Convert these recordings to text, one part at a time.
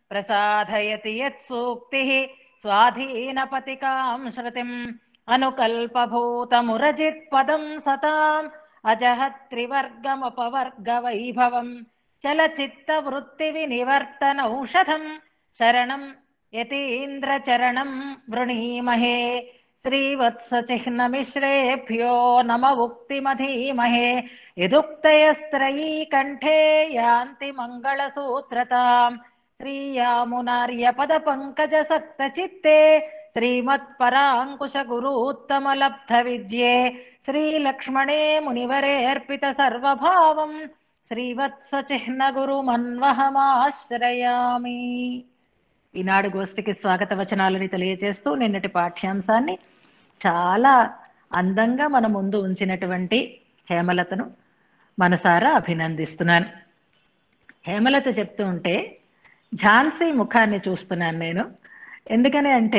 ప్రసాదయతి యత్సూక్తిः స్వాధీనపతికాం శృతిम् అనుకల్పభూతమురజిత్పదం సతాం అజహత్రివర్గమపవర్గవైభవం చలచిత్తవృత్తివినివర్తనౌషధం శరణం యతీంద్రచరణం వృణీమహే శ్రీవత్సచిహ్నమిశ్రేభ్యో నమ ఉక్తిమధీమహే యదుక్తయస్త్రయీ కంఠే యాంతి మంగళసూత్రతాం శ్రీయామునార్యపద పంకజ సక్త చిత్తే శ్రీమత్పరాంకుశ గురూత్తమలబ్ధ విద్యే శ్రీలక్ష్మణే మునివరే అర్పిత సర్వభావం శ్రీవత్సచిహ్న గురుమన్వహమాశ్రయామి ఈనాడు గోష్ఠికి స్వాగత వచనాలని తెలియజేస్తూ నిన్నటి పాఠ్యాంశాన్ని చాలా అందంగా మన ముందు ఉంచినటువంటి హేమలతను మనసారా అభినందిస్తున్నాను హేమలత చెప్తూ ఉంటే ఝాన్సీ ముఖాన్ని చూస్తున్నాను నేను ఎందుకని అంటే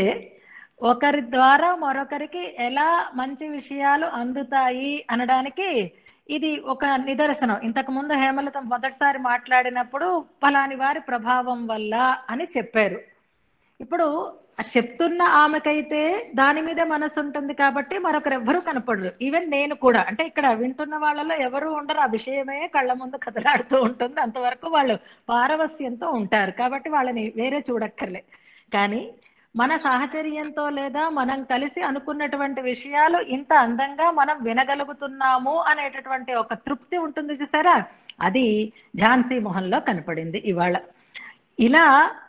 ఒకరి ద్వారా మరొకరికి ఎలా మంచి విషయాలు అందుతాయి అనడానికి ఇది ఒక నిదర్శనం ఇంతకు ముందు హేమలత మొదటిసారి మాట్లాడినప్పుడు ఫలాని వారి ప్రభావం వల్ల అని చెప్పారు ఇప్పుడు ఆ చెప్తున్న ఆమెకైతే దాని మీద మనసు ఉంటుంది కాబట్టి మరొకరు ఎవ్వరూ కనపడరు ఈవెన్ నేను కూడా అంటే ఇక్కడ వింటున్న వాళ్ళలో ఎవరు ఉండరు ఆ విషయమే కళ్ళ ముందు కదలాడుతూ ఉంటుంది అంతవరకు వాళ్ళు పారవస్యంతో ఉంటారు కాబట్టి వాళ్ళని వేరే చూడక్కర్లే కానీ మన సాహచర్యంతో లేదా మనం కలిసి అనుకున్నటువంటి విషయాలు ఇంత అందంగా మనం వినగలుగుతున్నాము అనేటటువంటి ఒక తృప్తి ఉంటుంది చూసారా అది ఝాన్సీ మొహంలో కనపడింది ఇవాళ ఇలా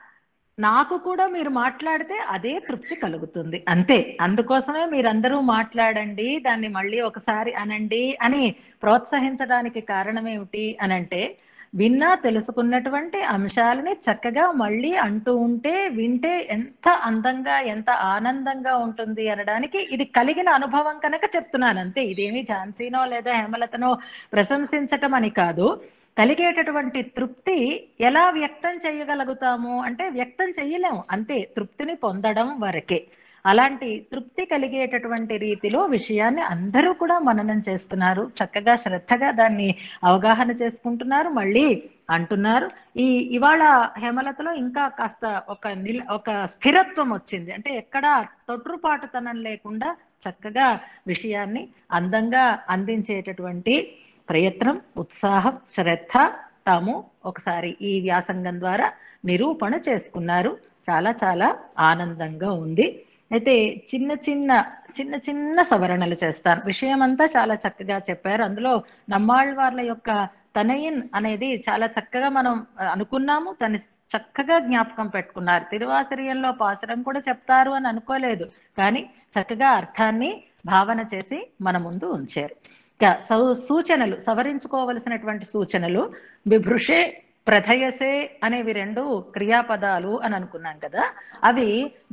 నాకు కూడా మీరు మాట్లాడితే అదే తృప్తి కలుగుతుంది అంతే అందుకోసమే మీరందరూ మాట్లాడండి దాన్ని మళ్ళీ ఒకసారి అనండి అని ప్రోత్సహించడానికి కారణం ఏమిటి అనంటే విన్నా తెలుసుకున్నటువంటి అంశాలని చక్కగా మళ్ళీ అంటూ ఉంటే వింటే ఎంత అందంగా ఎంత ఆనందంగా ఉంటుంది అనడానికి ఇది కలిగిన అనుభవం కనుక చెప్తున్నాను అంతే ఇదేమి ఝాన్సీనో లేదా హేమలతనో ప్రశంసించటం అని కాదు కలిగేటటువంటి తృప్తి ఎలా వ్యక్తం చేయగలుగుతాము అంటే వ్యక్తం చేయలేము అంతే తృప్తిని పొందడం వరకే అలాంటి తృప్తి కలిగేటటువంటి రీతిలో విషయాన్ని అందరూ కూడా మననం చేస్తున్నారు చక్కగా శ్రద్ధగా దాన్ని అవగాహన చేసుకుంటున్నారు మళ్ళీ అంటున్నారు ఈ ఇవాళ హేమలతలో ఇంకా కాస్త ఒక నిల ఒక స్థిరత్వం వచ్చింది అంటే ఎక్కడ తొట్రుపాటుతనం లేకుండా చక్కగా విషయాన్ని అందంగా అందించేటటువంటి ప్రయత్నం ఉత్సాహం శ్రద్ధ తాము ఒకసారి ఈ వ్యాసంగం ద్వారా నిరూపణ చేసుకున్నారు చాలా చాలా ఆనందంగా ఉంది అయితే చిన్న చిన్న చిన్న చిన్న సవరణలు చేస్తాను విషయం అంతా చాలా చక్కగా చెప్పారు అందులో నమ్మాళ్ళవార్ల యొక్క తనయిన్ అనేది చాలా చక్కగా మనం అనుకున్నాము తన చక్కగా జ్ఞాపకం పెట్టుకున్నారు తిరువాసిరియంలో పాసరం కూడా చెప్తారు అని అనుకోలేదు కానీ చక్కగా అర్థాన్ని భావన చేసి మన ముందు ఉంచారు ఇక సౌ- సూచనలు సవరించుకోవలసినటువంటి సూచనలు బిభృషే ప్రథయసే అనేవి రెండు క్రియాపదాలు అని అనుకున్నాం కదా అవి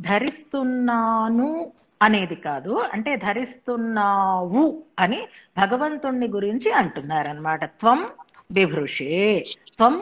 ధరిస్తున్నాను అనేది కాదు అంటే ధరిస్తున్నావు అని భగవంతుణ్ణి గురించి అంటున్నారనమాట త్వం బిభృషే త్వం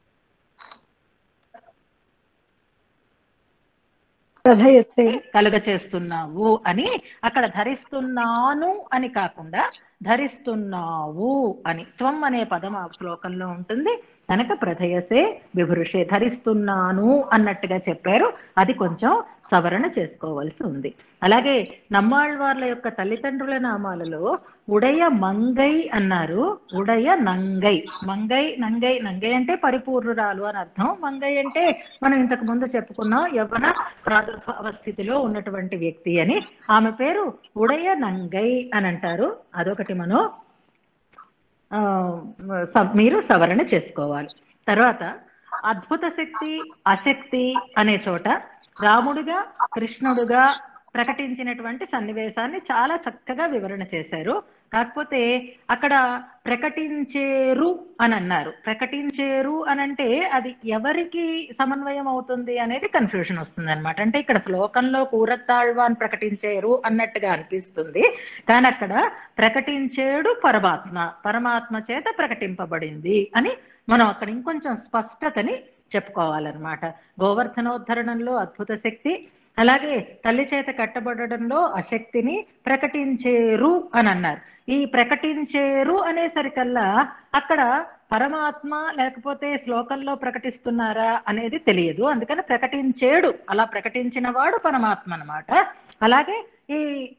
ప్రధయస్తే కలుగ చేస్తున్నావు అని అక్కడ ధరిస్తున్నాను అని కాకుండా ధరిస్తున్నావు అని త్వం అనే పదం ఆ శ్లోకంలో ఉంటుంది కనుక ప్రధయసే విభృషే ధరిస్తున్నాను అన్నట్టుగా చెప్పారు అది కొంచెం సవరణ చేసుకోవాల్సి ఉంది అలాగే నమ్మాళ్వార్ల యొక్క తల్లిదండ్రుల నామాలలో ఉడయ మంగై అన్నారు ఉడయ నంగై మంగై నంగై నంగై అంటే పరిపూర్ణురాలు అని అర్థం మంగై అంటే మనం ఇంతకు ముందు చెప్పుకున్నాం యవ్వన ప్రాదుర్భావ స్థితిలో ఉన్నటువంటి వ్యక్తి అని ఆమె పేరు ఉడయ నంగై అని అంటారు అదొకటి మనం ఆ, స- మీరు సవరణ చేసుకోవాలి తర్వాత అద్భుత శక్తి అశక్తి అనే చోట రాముడుగా కృష్ణుడుగా ప్రకటించినటువంటి సన్నివేశాన్ని చాలా చక్కగా వివరణ చేశారు కాకపోతే అక్కడ ప్రకటించేరు అని అన్నారు ప్రకటించేరు అని అంటే అది ఎవరికి సమన్వయం అవుతుంది అనేది కన్ఫ్యూజన్ వస్తుంది అనమాట అంటే ఇక్కడ శ్లోకంలో కూరత్తాళ్వాన్ ప్రకటించేరు అన్నట్టుగా అనిపిస్తుంది కానీ అక్కడ ప్రకటించేడు పరమాత్మ పరమాత్మ చేత ప్రకటింపబడింది అని మనం అక్కడ ఇంకొంచెం స్పష్టతని చెప్పుకోవాలన్నమాట గోవర్ధనోద్ధరణంలో అద్భుత శక్తి అలాగే తల్లి చేత కట్టబడడంలో అశక్తిని ప్రకటించేరు అని అన్నారు ఈ ప్రకటించేరు అనేసరికల్లా అక్కడ పరమాత్మ లేకపోతే శ్లోకంలో ప్రకటిస్తున్నారా అనేది తెలియదు అందుకని ప్రకటించేడు అలా ప్రకటించిన వాడు పరమాత్మ అన్నమాట అలాగే ఈ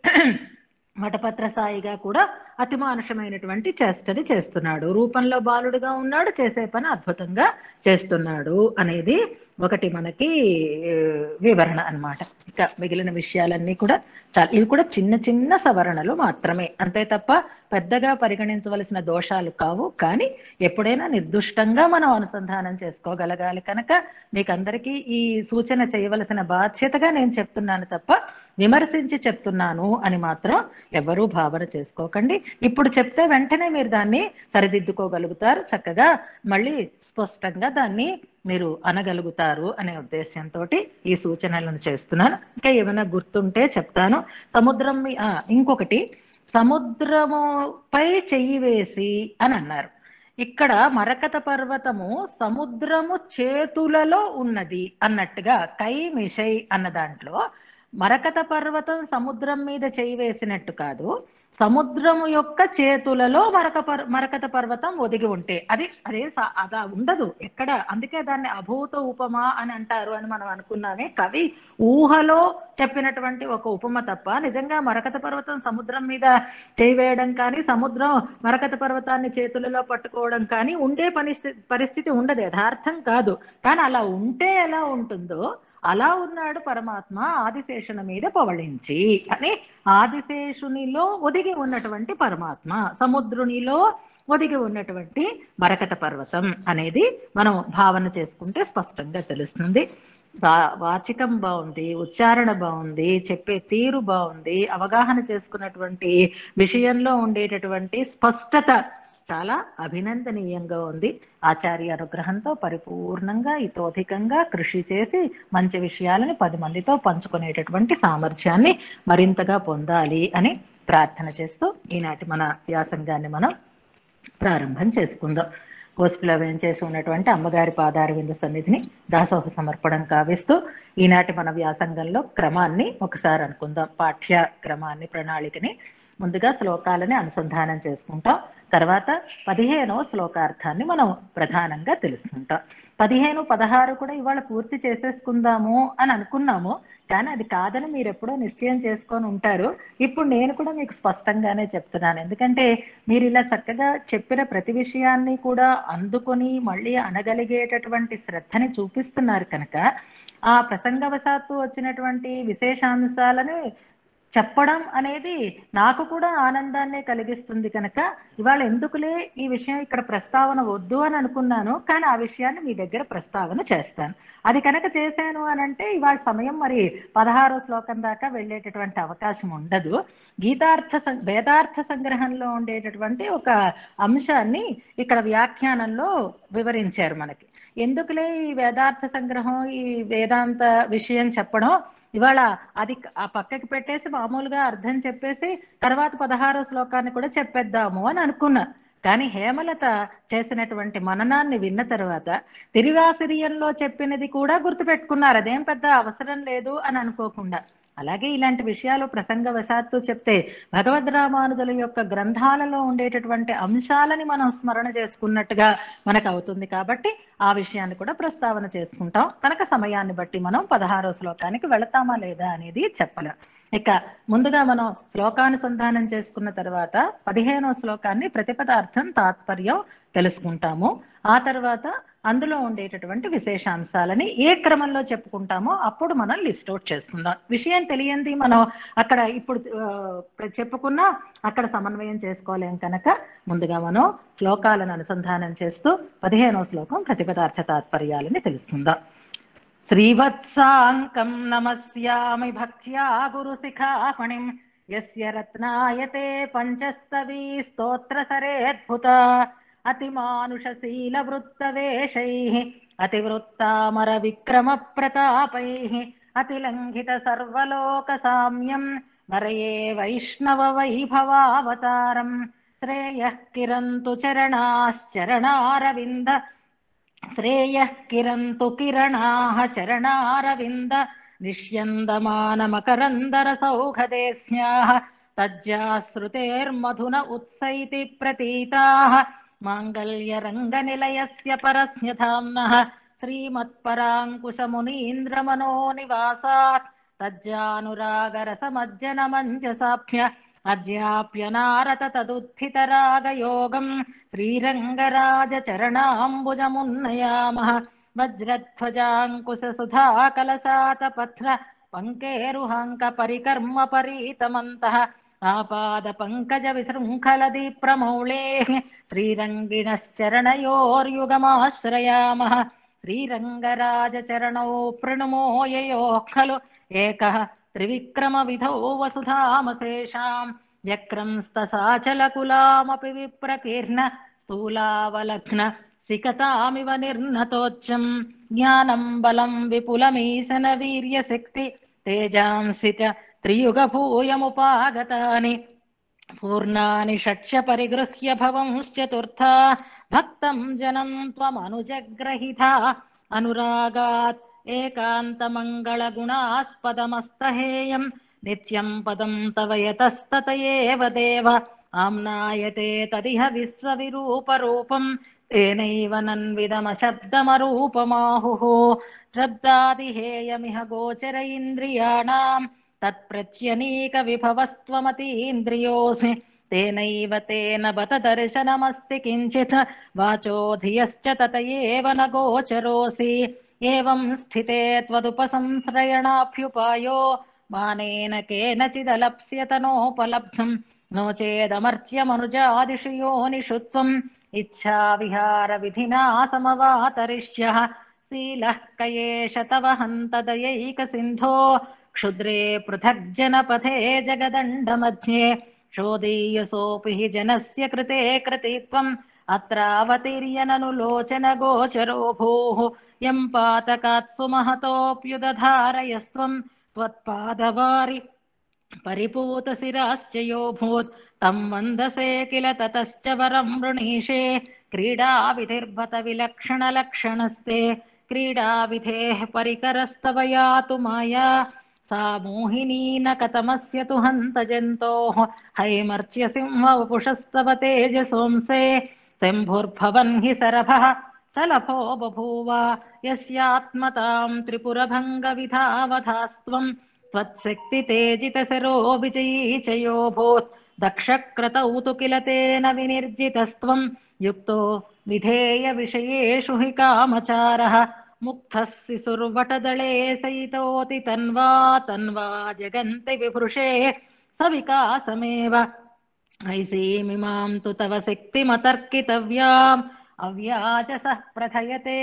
మఠపత్ర సాయిగా కూడా అతి మానుషమైనటువంటి చేష్టని చేస్తున్నాడు రూపంలో బాలుడుగా ఉన్నాడు చేసే పని అద్భుతంగా చేస్తున్నాడు అనేది ఒకటి మనకి ఏ, వివరణ అన్నమాట ఇక మిగిలిన విషయాలన్నీ కూడా చాలా ఇవి కూడా చిన్న చిన్న సవరణలు మాత్రమే అంతే తప్ప పెద్దగా పరిగణించవలసిన దోషాలు కావు కానీ ఎప్పుడైనా నిర్దుష్టంగా మనం అనుసంధానం చేసుకోగలగాలి కనుక మీకు అందరికీ ఈ సూచన చేయవలసిన బాధ్యతగా నేను చెప్తున్నాను తప్ప విమర్శించి చెప్తున్నాను అని మాత్రం ఎవరూ భావన చేసుకోకండి ఇప్పుడు చెప్తే వెంటనే మీరు దాన్ని సరిదిద్దుకోగలుగుతారు చక్కగా మళ్ళీ స్పష్టంగా దాన్ని మీరు అనగలుగుతారు అనే ఉద్దేశంతో ఈ సూచనలను చేస్తున్నాను ఇంకా ఏమైనా గుర్తుంటే చెప్తాను సముద్రం మీ- ఆ, ఇంకొకటి సముద్రముపై చెయ్యి వేసి అని అన్నారు ఇక్కడ మరకత పర్వతము సముద్రము చేతులలో ఉన్నది అన్నట్టుగా కై మిషై అన్న దాంట్లో మరకత పర్వతం సముద్రం మీద చేయి వేసినట్టు కాదు సముద్రము యొక్క చేతులలో మరక పర్ మరకత పర్వతం ఒదిగి ఉంటే అది అదే సా- అదా ఉండదు ఎక్కడ అందుకే దాన్ని అభూత ఉపమా అని అంటారు అని మనం అనుకున్నామే కవి ఊహలో చెప్పినటువంటి ఒక ఉపమ తప్ప నిజంగా మరకత పర్వతం సముద్రం మీద చేయి వేయడం కానీ సముద్రం మరకత పర్వతాన్ని చేతులలో పట్టుకోవడం కానీ ఉండే పరిస్థితి పరిస్థితి ఉండదు యథార్థం కాదు కానీ అలా ఉంటే ఎలా ఉంటుందో అలా ఉన్నాడు పరమాత్మ ఆదిశేషుని మీద పవళించి అని ఆదిశేషునిలో ఒదిగి ఉన్నటువంటి పరమాత్మ సముద్రునిలో ఒదిగి ఉన్నటువంటి మరకత పర్వతం అనేది మనం భావన చేసుకుంటే స్పష్టంగా తెలుస్తుంది వా వాచికం బాగుంది ఉచ్చారణ బాగుంది చెప్పే తీరు బాగుంది అవగాహన చేసుకున్నటువంటి విషయంలో ఉండేటటువంటి స్పష్టత చాలా అభినందనీయంగా ఉంది ఆచార్య అనుగ్రహంతో పరిపూర్ణంగా ఇతోధికంగా కృషి చేసి మంచి విషయాలని పది మందితో పంచుకునేటటువంటి సామర్థ్యాన్ని మరింతగా పొందాలి అని ప్రార్థన చేస్తూ ఈనాటి మన వ్యాసంగాన్ని మనం ప్రారంభం చేసుకుందాం కోస్పిలో వేంచేసి ఉన్నటువంటి అమ్మగారి పాదారవింద సన్నిధిని దాసోహ సమర్పణం కావిస్తూ ఈనాటి మన వ్యాసంగంలో క్రమాన్ని ఒకసారి అనుకుందాం పాఠ్య క్రమాన్ని ప్రణాళికని ముందుగా శ్లోకాలని అనుసంధానం చేసుకుంటాం తర్వాత పదిహేనో శ్లోకార్థాన్ని మనం ప్రధానంగా తెలుసుకుంటాం పదిహేను పదహారు కూడా ఇవాళ పూర్తి చేసేసుకుందాము అని అనుకున్నాము కానీ అది కాదని మీరు ఎప్పుడో నిశ్చయం చేసుకొని ఉంటారు ఇప్పుడు నేను కూడా మీకు స్పష్టంగానే చెప్తున్నాను ఎందుకంటే మీరు ఇలా చక్కగా చెప్పిన ప్రతి విషయాన్ని కూడా అందుకొని మళ్ళీ అనగలిగేటటువంటి శ్రద్ధని చూపిస్తున్నారు కనుక ఆ ప్రసంగవశాత్తు వచ్చినటువంటి విశేషాంశాలను చెప్పడం అనేది నాకు కూడా ఆనందాన్నే కలిగిస్తుంది కనుక ఇవాళ ఎందుకులే ఈ విషయం ఇక్కడ ప్రస్తావన వద్దు అని అనుకున్నాను కానీ ఆ విషయాన్ని మీ దగ్గర ప్రస్తావన చేస్తాను అది కనుక చేశాను అని అంటే ఇవాళ సమయం మరి పదహారో శ్లోకం దాకా వెళ్ళేటటువంటి అవకాశం ఉండదు గీతార్థ సం- వేదార్థ సంగ్రహంలో ఉండేటటువంటి ఒక అంశాన్ని ఇక్కడ వ్యాఖ్యానంలో వివరించారు మనకి ఎందుకులే ఈ వేదార్థ సంగ్రహం ఈ వేదాంత విషయం చెప్పడం ఇవాళ అది ఆ పక్కకి పెట్టేసి మామూలుగా అర్థం చెప్పేసి తర్వాత పదహారో శ్లోకాన్ని కూడా చెప్పేద్దాము అని అనుకున్నా కానీ హేమలత చేసినటువంటి మననాన్ని విన్న తర్వాత తిరివాసిరియంలో చెప్పినది కూడా గుర్తుపెట్టుకున్నారు అదేం పెద్ద అవసరం లేదు అని అనుకోకుండా అలాగే ఇలాంటి విషయాలు ప్రసంగవశాత్తు చెప్తే భగవద్ రామానుజుల యొక్క గ్రంథాలలో ఉండేటటువంటి అంశాలని మనం స్మరణ చేసుకున్నట్టుగా మనకు అవుతుంది కాబట్టి ఆ విషయాన్ని కూడా ప్రస్తావన చేసుకుంటాం కనుక సమయాన్ని బట్టి మనం పదహారో శ్లోకానికి వెళతామా లేదా అనేది చెప్పలేం ఇక ముందుగా మనం శ్లోకానుసంధానం చేసుకున్న తర్వాత పదిహేనో శ్లోకాన్ని ప్రతిపదార్థం తాత్పర్యం తెలుసుకుంటాము ఆ తర్వాత అందులో ఉండేటటువంటి విశేషాంశాలని ఏ క్రమంలో చెప్పుకుంటామో అప్పుడు మనం లిస్ట్ అవుట్ చేసుకుందాం విషయం తెలియంది మనం అక్కడ ఇప్పుడు ఆ, చెప్పుకున్నా అక్కడ సమన్వయం చేసుకోలేం కనుక ముందుగా మనం శ్లోకాలను అనుసంధానం చేస్తూ పదిహేనో శ్లోకం ప్రతిపదార్థ తాత్పర్యాలని తెలుసుకుందాం శ్రీవత్సాంకం నమస్యామి భక్త్యా గురుశిఖామణిం యస్య రత్నాయతే పంచస్తవీ స్తోత్ర సరేద్భుత అతిమానుషశీల వృత్తవేషైః అతివృత్తామర విక్రమ ప్రతాపైః అతిలంఘిత సర్వలోక సామ్యం వరయే వైష్ణవ వైభవావతారం శ్రేయః కిరంతు చరణాశ్చరణారవింద శ్రేయః కిరంతు కిరణాః చరణారవింద నిష్యందమానమకరందర సౌఖదే స్యాః తజ్జాశ్రుతేర్మధున ఉత్సైతి ప్రతీతాః మాంగళ్యరంగనిలయస్య పరస్య ధామ్నः శ్రీమత్పరాङ्कुशमुनीन्द्रमनो निवासात् तज्जानुरागरसमज्जनमञ्जसाभ्य अद्याप्यनारत तदुत्थितरागयोगम् श्रीरङ्गराजचरणाम्बुजमुन्नयामः वज्रध्वजाङ्कुशसुधाकलसातपत्र पङ्केरुहाङ्कपरिकर्म परीतमन्तः आपादपङ्कजविशृङ्खलदीप्रमौळेः श्रीरङ्गिणश्चरणयोर्युगमाश्रयामः श्रीरङ्गराजचरणौ प्रणुमो ययोः खलु एकः त्रिविक्रमविधौ वसुधामशेषाम् व्यक्रंस्तसाचलकुलामपि विप्रकीर्ण स्थूलावलग्न सिकतामिव निर्नतोच्चम् ज्ञानम् बलम् विपुलमीशन वीर्यशक्ति तेजांसि च त्रियुगभूयमुपागतानि पूर्णानि षट्श परिगृह्य भवंश्चतुर्था भक्तम् जनम् त्वमनुजग्रहिता अनुरागात् एकान्तमङ्गलगुणास्पदमस्तहेयम् नित्यम् पदम् तव यतस्तत एव देव आम्नायते तदिह विश्वविरूपरूपम् तेनैव नन्विदमशब्दमरूपमाहुः शब्दादिहेयमिह गोचर इन्द्रियाणाम् तत्प्रत्यनीकविभवस्त्वमतीन्द्रियोऽसि तेनैव तेन बत दर्शनमस्ति किञ्चित् वाचो धियश्च तत एव न गोचरोऽसि एवं स्थिते त्वदुपसंश्रयणाभ्युपायो मानेन केनचिदलप्स्यतनोपलब्धम् नो चेदमर्च्यमनुजादिषु योनिषु त्वम् इच्छाविहारविधिना समवातरिष्यः शीलः कयेष तव हन्तदयैकसिन्धो क्षुद्रे पृथग्जनपथे जगदण्डमध्ये शोदीयसोऽपि हि जनस्य कृते कृतित्वम् अत्रावतीर्य ननु लोचनगोचरो भूः यं पातकात्सु महतोऽप्युदधारयस्त्वम् त्वत्पादवारि परिपूतशिराश्च योऽभूत् तं वन्दसे किल ततश्च वरं वृणीषे क्रीडाविधिर्भत विलक्षणलक्षणस्ते क्रीडाविधेः परिकरस्तव यातु माया सा मोहिनी न कथमस्य तु हन्तजन्तोः हैमर्च्य सिंह वपुषस्तव तेजसोंसे शम्भुर्भवन् हि सरभः सलभो बभूव यस्यात्मतां त्रिपुरभङ्गविधावधास्त्वम् त्वत्शक्तितेजितशिरो विजयी च योऽभूत् दक्षक्रतौ तु किल तेन विनिर्जितस्त्वम् युक्तो विधेयविषयेषु हि कामचारः मुक्तः शिशुर्वटदळे सयितोति तन्वा तन्वा जगन्ति विभृशे सविकासमेव ऐसीमिमां तु तव शक्तिमतर्कितव्याम् అవ్యాజస ప్రథయతే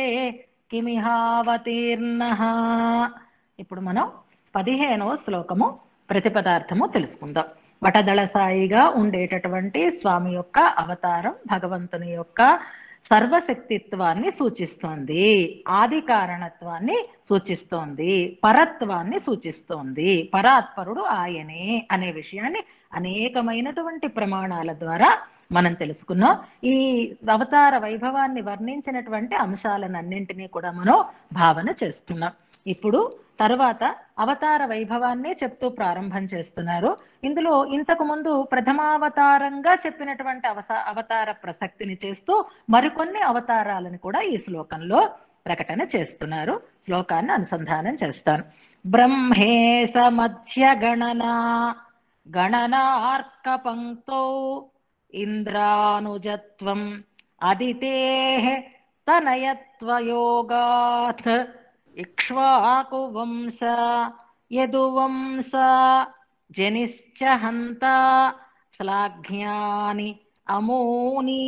కిమిహావతీర్ణః ఇప్పుడు మనం పదిహేనవ శ్లోకము ప్రతిపదార్థము తెలుసుకుందాం వటదళ సాయిగా ఉండేటటువంటి స్వామి యొక్క అవతారం భగవంతుని యొక్క సర్వశక్తిత్వాన్ని సూచిస్తోంది ఆది కారణత్వాన్ని సూచిస్తోంది పరత్వాన్ని సూచిస్తోంది పరాత్పరుడు ఆయనే అనే విషయాన్ని అనేకమైనటువంటి ప్రమాణాల ద్వారా మనం తెలుసుకున్నాం ఈ అవతార వైభవాన్ని వర్ణించినటువంటి అంశాలనన్నింటినీ కూడా మనం భావన చేసుకున్నాం ఇప్పుడు తరువాత అవతార వైభవాన్నే చెప్తూ ప్రారంభం చేస్తున్నారు ఇందులో ఇంతకు ముందు ప్రథమావతారంగా చెప్పినటువంటి అవస అవతార ప్రసక్తిని చేస్తూ మరికొన్ని అవతారాలను కూడా ఈ శ్లోకంలో ప్రకటన చేస్తున్నారు శ్లోకాన్ని అనుసంధానం చేస్తాను బ్రహ్మే సమధ్య గణనా గణనార్క పంక్తౌ ఇంద్రానుజత్వం అదితే తనయత్వయోగాత్ ఇక్ష్వాకువంశ యదువంశ జనిశ్చ హంత శ్లాఘ్యాని అమూని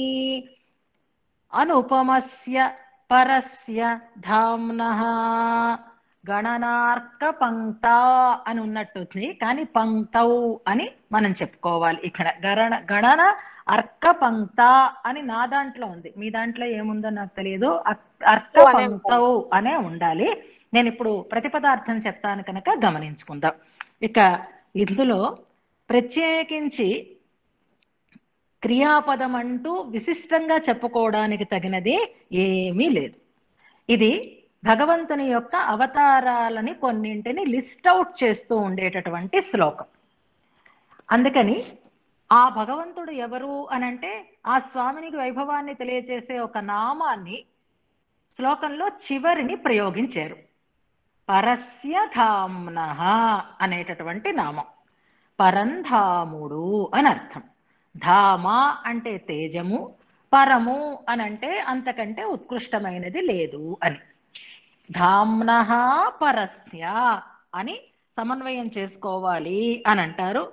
అనుపమస్య పరస్య ధామ్నః గణనార్క పంక్త అని ఉన్నట్టుంది కానీ పంక్తౌ అని మనం చెప్పుకోవాలి ఇక్కడ గణ గణన అర్క పంక్త అని నా దాంట్లో ఉంది మీ దాంట్లో ఏముందో నాకు తెలియదు అక్- అర్క పంక్తౌ అనే ఉండాలి నేను ఇప్పుడు ప్రతిపదార్థం చెప్తాను కనుక గమనించుకుందాం ఇక ఇందులో ప్రత్యేకించి క్రియాపదం అంటూ విశిష్టంగా చెప్పుకోవడానికి తగినది ఏమీ లేదు ఇది భగవంతుని యొక్క అవతారాలని కొన్నింటిని లిస్ట్ అవుట్ చేస్తూ ఉండేటటువంటి శ్లోకం అందుకని ఆ భగవంతుడు ఎవరు అనంటే ఆ స్వామినికి వైభవాన్ని తెలియజేసే ఒక నామాన్ని శ్లోకంలో చివరిని ప్రయోగించారు పరస్య ధామ్న అనేటటువంటి నామం పరంధాముడు అని అర్థం ధామ అంటే తేజము పరము అని అంటే అంతకంటే ఉత్కృష్టమైనది లేదు అని ధామ్న పరస్య అని సమన్వయం చేసుకోవాలి అని అంటారు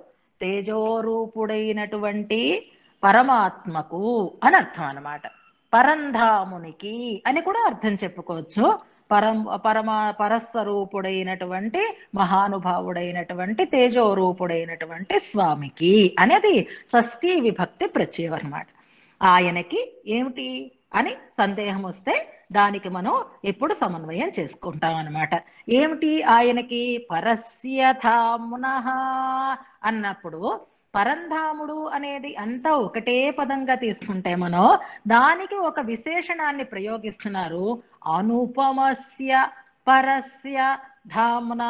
తేజోరూపుడైనటువంటి పరమాత్మకు అని అర్థం అన్నమాట పరంధామునికి అని కూడా అర్థం చెప్పుకోవచ్చు పరం పరమా పరస్వరూపుడైనటువంటి మహానుభావుడైనటువంటి తేజోరూపుడైనటువంటి స్వామికి అనేది షష్ఠీ విభక్తి ప్రత్యయం అన్నమాట ఆయనకి ఏమిటి అని సందేహం వస్తే దానికి మనం ఇప్పుడు సమన్వయం చేసుకుంటాం అన్నమాట ఏమిటి ఆయనకి పరస్యధామున అన్నప్పుడు పరంధాముడు అనేది అంతా ఒకటే పదంగా తీసుకుంటే మనం దానికి ఒక విశేషణాన్ని ప్రయోగిస్తున్నారు అనుపమస్య పరస్య ధామ్న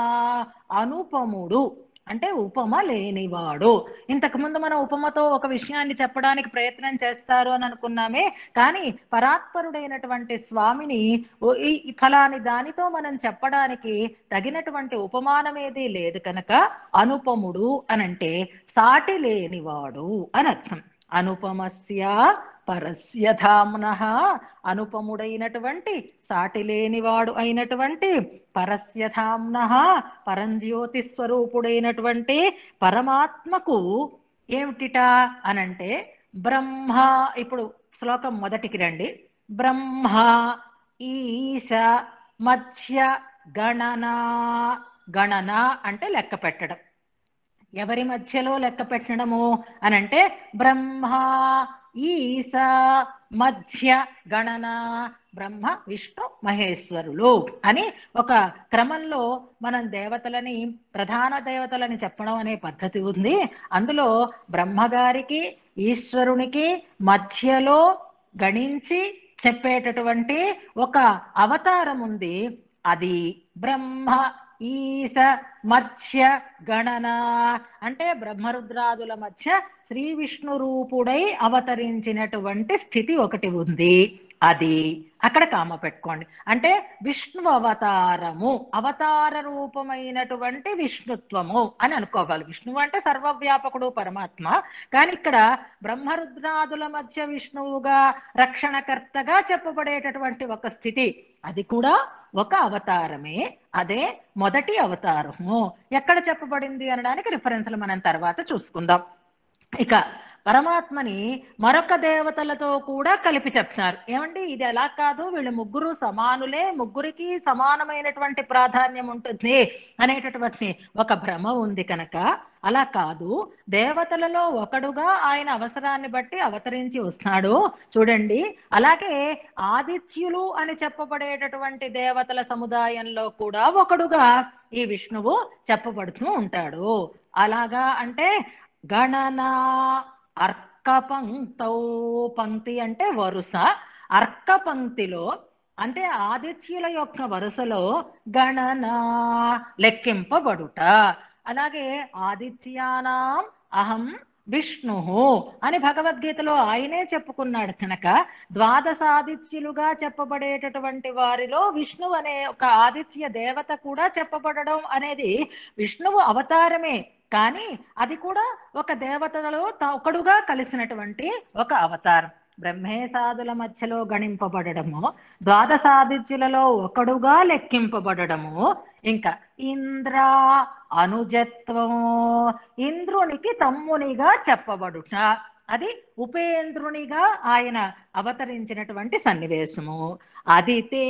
అనుపముడు అంటే ఉపమ లేనివాడు ఇంతకుముందు మనం ఉపమతో ఒక విషయాన్ని చెప్పడానికి ప్రయత్నం చేస్తారు అని అనుకున్నామే కానీ పరాత్పరుడైనటువంటి స్వామిని ఓ ఈ ఈ ఫలాని దానితో మనం చెప్పడానికి తగినటువంటి ఉపమానమేది లేదు కనుక అనుపముడు అనంటే సాటి లేనివాడు అని అర్థం అనుపమస్య పరస్య ధామ్న అనుపముడైనటువంటి సాటి లేనివాడు అయినటువంటి పరస్య ధామ్న పరంజ్యోతి స్వరూపుడైనటువంటి పరమాత్మకు ఏమిటిట అనంటే బ్రహ్మ ఇప్పుడు శ్లోకం మొదటికి రండి బ్రహ్మ ఈశ మధ్య గణన గణన అంటే లెక్క పెట్టడం ఎవరి మధ్యలో లెక్క పెట్టడము అనంటే బ్రహ్మ ఈశ మధ్య గణన బ్రహ్మ విష్ణు మహేశ్వరులు అని ఒక క్రమంలో మనం దేవతలని ప్రధాన దేవతలని చెప్పడం అనే పద్ధతి ఉంది అందులో బ్రహ్మగారికి ఈశ్వరునికి మధ్యలో గణించి చెప్పేటటువంటి ఒక అవతారం ఉంది అది బ్రహ్మ ఈశ మధ్య గణన అంటే బ్రహ్మరుద్రాదుల మధ్య శ్రీ విష్ణు రూపుడై అవతరించినటువంటి స్థితి ఒకటి ఉంది అది అక్కడ కామ పెట్టుకోండి అంటే విష్ణు అవతారము అవతార రూపమైనటువంటి విష్ణుత్వము అని అనుకోవాలి విష్ణువు అంటే సర్వవ్యాపకుడు పరమాత్మ కానీ ఇక్కడ బ్రహ్మరుద్రాదుల మధ్య విష్ణువుగా రక్షణకర్తగా చెప్పబడేటటువంటి ఒక స్థితి అది కూడా ఒక అవతారమే అదే మొదటి అవతారము ఎక్కడ చెప్పబడింది అనడానికి రిఫరెన్స్లు మనం తర్వాత చూసుకుందాం ఇక పరమాత్మని మరొక దేవతలతో కూడా కలిపి చెప్తున్నారు ఏమండి ఇది ఎలా కాదు వీళ్ళు ముగ్గురు సమానులే ముగ్గురికి సమానమైనటువంటి ప్రాధాన్యం ఉంటుంది అనేటటువంటి ఒక భ్రమ ఉంది కనుక అలా కాదు దేవతలలో ఒకడుగా ఆయన అవసరాన్ని బట్టి అవతరించి వస్తాడు చూడండి అలాగే ఆదిత్యులు అని చెప్పబడేటటువంటి దేవతల సముదాయంలో కూడా ఒకడుగా ఈ విష్ణువు చెప్పబడుతూ ఉంటాడు అలాగా అంటే గణన అర్క పంక్తౌ పంక్తి అంటే వరుస అర్క పంక్తిలో అంటే ఆదిత్యుల యొక్క వరుసలో గణన లెక్కింపబడుట అలాగే ఆదిత్యానాం అహం విష్ణు అని భగవద్గీతలో ఆయనే చెప్పుకున్నాడు కనుక ద్వాదశాదిత్యులుగా చెప్పబడేటటువంటి వారిలో విష్ణు అనే ఒక ఆదిత్య దేవత కూడా చెప్పబడడం అనేది విష్ణువు అవతారమే కానీ అది కూడా ఒక దేవతలో త- ఒకడుగా కలిసినటువంటి ఒక అవతారం బ్రహ్మేశాదుల మధ్యలో గణింపబడము ద్వాదశాదిత్యులలో ఒకడుగా లెక్కింపబడము ఇంకా ఇంద్ర అనుజత్వము ఇంద్రునికి తమ్మునిగా చెప్పబడుట అది ఉపేంద్రునిగా ఆయన అవతరించినటువంటి సన్నివేశము అదితే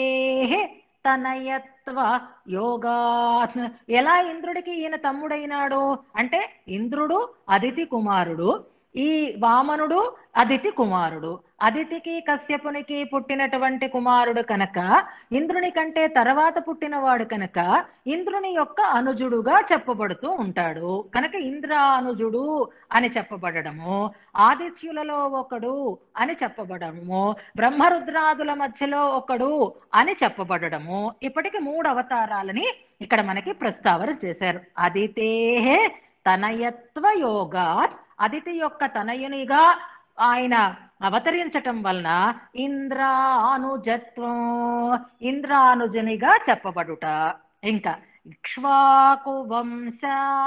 తనయత్వ యోగా ఎలా ఇంద్రుడికి ఈయన తమ్ముడైనాడు అంటే ఇంద్రుడు అదితి కుమారుడు ఈ వామనుడు అదితి కుమారుడు అదితికి కశ్యపునికి పుట్టినటువంటి కుమారుడు కనుక ఇంద్రుని కంటే తర్వాత పుట్టినవాడు కనుక ఇంద్రుని యొక్క అనుజుడుగా చెప్పబడుతూ ఉంటాడు కనుక ఇంద్రానుజుడు అని చెప్పబడము ఆదిత్యులలో ఒకడు అని చెప్పబడము బ్రహ్మరుద్రాదుల మధ్యలో ఒకడు అని చెప్పబడము ఇప్పటికి మూడు అవతారాలని ఇక్కడ మనకి ప్రస్తావన చేశారు అదితే తనయత్వ యోగాత్ అదితి యొక్క తనయునిగా ఆయన అవతరించటం వలన ఇంద్రానుజత్వం ఇంద్రానుజనిగా చెప్పబడుట ఇంకా ఇక్ష్వాకు వంశ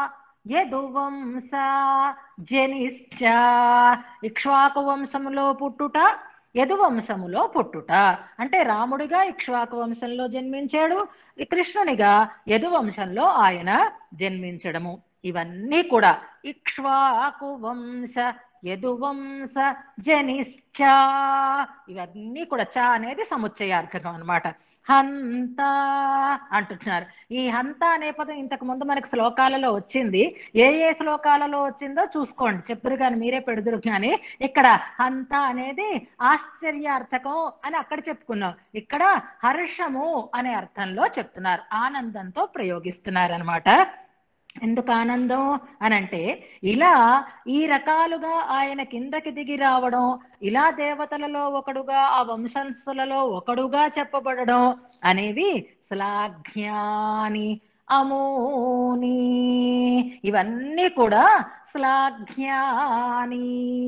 యదువంశ జనిశ్చ ఇక్ష్వాకు వంశములో పుట్టుట యదువంశములో పుట్టుట అంటే రాముడిగా ఇక్ష్వాకు వంశంలో జన్మించాడు ఈ కృష్ణునిగా యదువంశంలో ఆయన జన్మించడము ఇవన్నీ కూడా ఇక్ష్వాకు వంశ యదువంశ జనిశ్చ ఇవన్నీ కూడా చ అనేది సముచ్చయార్థకం అన్నమాట హంత అంటున్నారు ఈ హంత అనే పదం ఇంతకు ముందు మనకి శ్లోకాలలో వచ్చింది ఏ ఏ శ్లోకాలలో వచ్చిందో చూసుకోండి చెప్పురు కానీ మీరే పెడుదురు కానీ ఇక్కడ హంత అనేది ఆశ్చర్యార్థకం అని అక్కడ చెప్పుకున్నాం ఇక్కడ హర్షము అనే అర్థంలో చెప్తున్నారు ఆనందంతో ప్రయోగిస్తున్నారు అనమాట ఎందుకు ఆనందం అని అంటే ఇలా ఈ రకాలుగా ఆయన కిందకి దిగి రావడం ఇలా దేవతలలో ఒకడుగా ఆ వంశస్థులలో ఒకడుగా చెప్పబడడం అనేవి శ్లాఘ్యాని అమోని ఇవన్నీ కూడా శ్లాఘ్యాని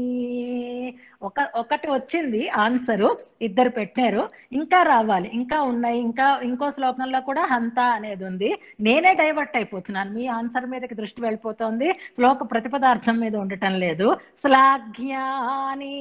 ఒక ఒకటి వచ్చింది ఆన్సరు ఇద్దరు పెట్టారు ఇంకా రావాలి ఇంకా ఉన్నాయి ఇంకా ఇంకో శ్లోకంలో కూడా హంత అనేది ఉంది నేనే డైవర్ట్ అయిపోతున్నాను మీ ఆన్సర్ మీదకి దృష్టి వెళ్ళిపోతుంది శ్లోక ప్రతిపదార్థం మీద ఉండటం లేదు శ్లాఘ్యాని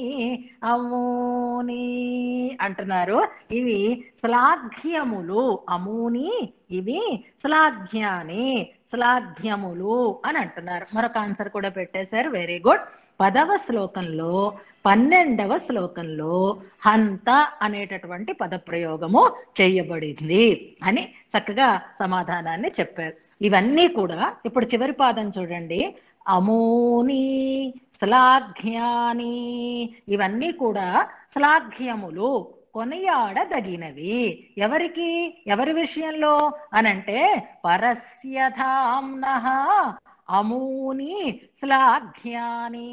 అమూని అంటున్నారు ఇవి శ్లాఘ్యములు అమూని ఇవి శ్లాఘ్యాని శ్లాఘ్యములు అని అంటున్నారు మరొక ఆన్సర్ కూడా పెట్టేశారు వెరీ గుడ్ పదవ శ్లోకంలో పన్నెండవ శ్లోకంలో హంత అనేటటువంటి పదప్రయోగము చేయబడింది అని చక్కగా సమాధానాన్ని చెప్పారు ఇవన్నీ కూడా ఇప్పుడు చివరి పాదం చూడండి అమూని శ్లాఘ్యాని ఇవన్నీ కూడా శ్లాఘ్యములు కొనియాడదగినవి ఎవరికి ఎవరి విషయంలో అనంటే పరస్యధాంన అమూని శ్లాఘ్యాని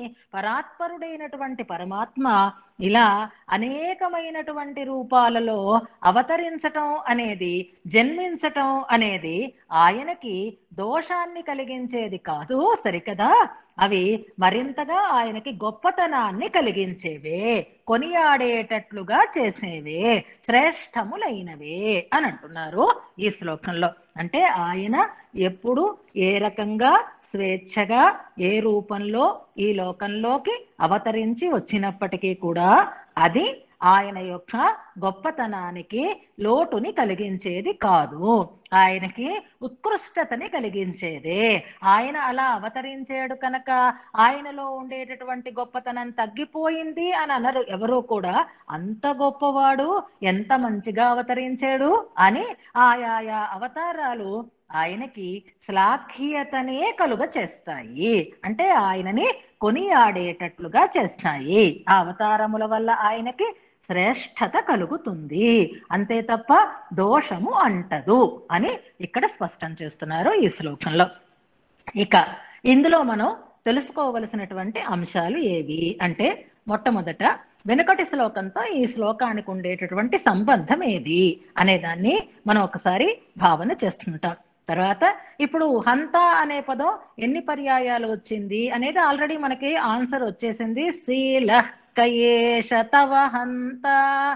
పరాత్పరుడైనటువంటి పరమాత్మ ఇలా అనేకమైనటువంటి రూపాలలో అవతరించటం అనేది జన్మించటం అనేది ఆయనకి దోషాన్ని కలిగించేది కాదు సరికదా అవి మరింతగా ఆయనకి గొప్పతనాన్ని కలిగించేవే కొనియాడేటట్లుగా చేసేవే శ్రేష్టములైనవే అని అంటున్నారు ఈ శ్లోకంలో అంటే ఆయన ఎప్పుడు ఏ రకంగా స్వేచ్ఛగా ఏ రూపంలో ఈ లోకంలోకి అవతరించి వచ్చినప్పటికీ కూడా అది ఆయన యొక్క గొప్పతనానికి లోటుని కలిగించేది కాదు ఆయనకి ఉత్కృష్టతని కలిగించేదే ఆయన అలా అవతరించాడు కనుక ఆయనలో ఉండేటటువంటి గొప్పతనం తగ్గిపోయింది అని అనరు ఎవరూ కూడా అంత గొప్పవాడు ఎంత మంచిగా అవతరించాడు అని ఆయా అవతారాలు ఆయనకి శ్లాఘ్యతనే కలుగ చేస్తాయి అంటే ఆయనని కొనియాడేటట్లుగా చేస్తాయి ఆ అవతారముల వల్ల ఆయనకి శ్రేష్టత కలుగుతుంది అంతే తప్ప దోషము అంటదు అని ఇక్కడ స్పష్టం చేస్తున్నారు ఈ శ్లోకంలో ఇక ఇందులో మనం తెలుసుకోవలసినటువంటి అంశాలు ఏవి అంటే మొట్టమొదట వెనుకటి శ్లోకంతో ఈ శ్లోకానికి ఉండేటటువంటి సంబంధం ఏది అనే దాన్ని మనం ఒకసారి భావన చేస్తుంటాం తర్వాత ఇప్పుడు హంత అనే పదం ఎన్ని పర్యాయాలు వచ్చింది అనేది ఆల్రెడీ మనకి ఆన్సర్ వచ్చేసింది శీల కయేష తవ హంత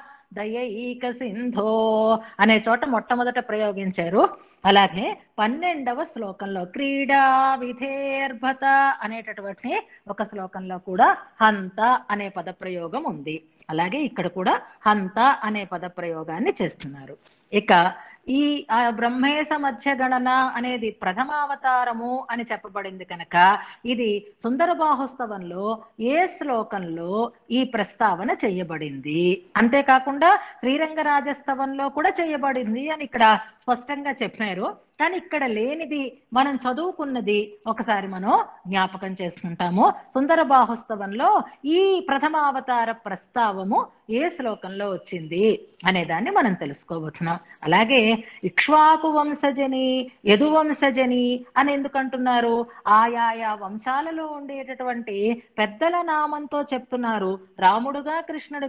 దయైక సింధో అనే చోట మొట్టమొదట ప్రయోగించారు అలాగే పన్నెండవ శ్లోకంలో క్రీడా విధేర్భత అనేటటువంటి ఒక శ్లోకంలో కూడా హంత అనే పదప్రయోగం ఉంది అలాగే ఇక్కడ కూడా హంత అనే పదప్రయోగాన్ని చేస్తున్నారు ఇక ఈ ఆ బ్రహ్మేశ మధ్య గణన అనేది ప్రథమావతారము అని చెప్పబడింది కనుక ఇది సుందర బాహుస్తవంలో ఏ శ్లోకంలో ఈ ప్రస్తావన చేయబడింది అంతేకాకుండా శ్రీరంగరాజస్తవంలో కూడా చేయబడింది అని ఇక్కడ స్పష్టంగా చెప్పారు కానీ ఇక్కడ లేనిది మనం చదువుకున్నది ఒకసారి మనం జ్ఞాపకం చేసుకుంటాము సుందర బాహుస్తవంలో ఈ ప్రథమావతార ప్రస్తావము ఏ శ్లోకంలో వచ్చింది అనే దాన్ని మనం తెలుసుకోబోతున్నాం అలాగే ఇక్ష్వాకు వంశజని యదు వంశజని అని ఎందుకు అంటున్నారు ఆయాయా వంశాలలో ఉండేటటువంటి పెద్దల నామంతో చెప్తున్నారు రాముడుగా కృష్ణుడుగా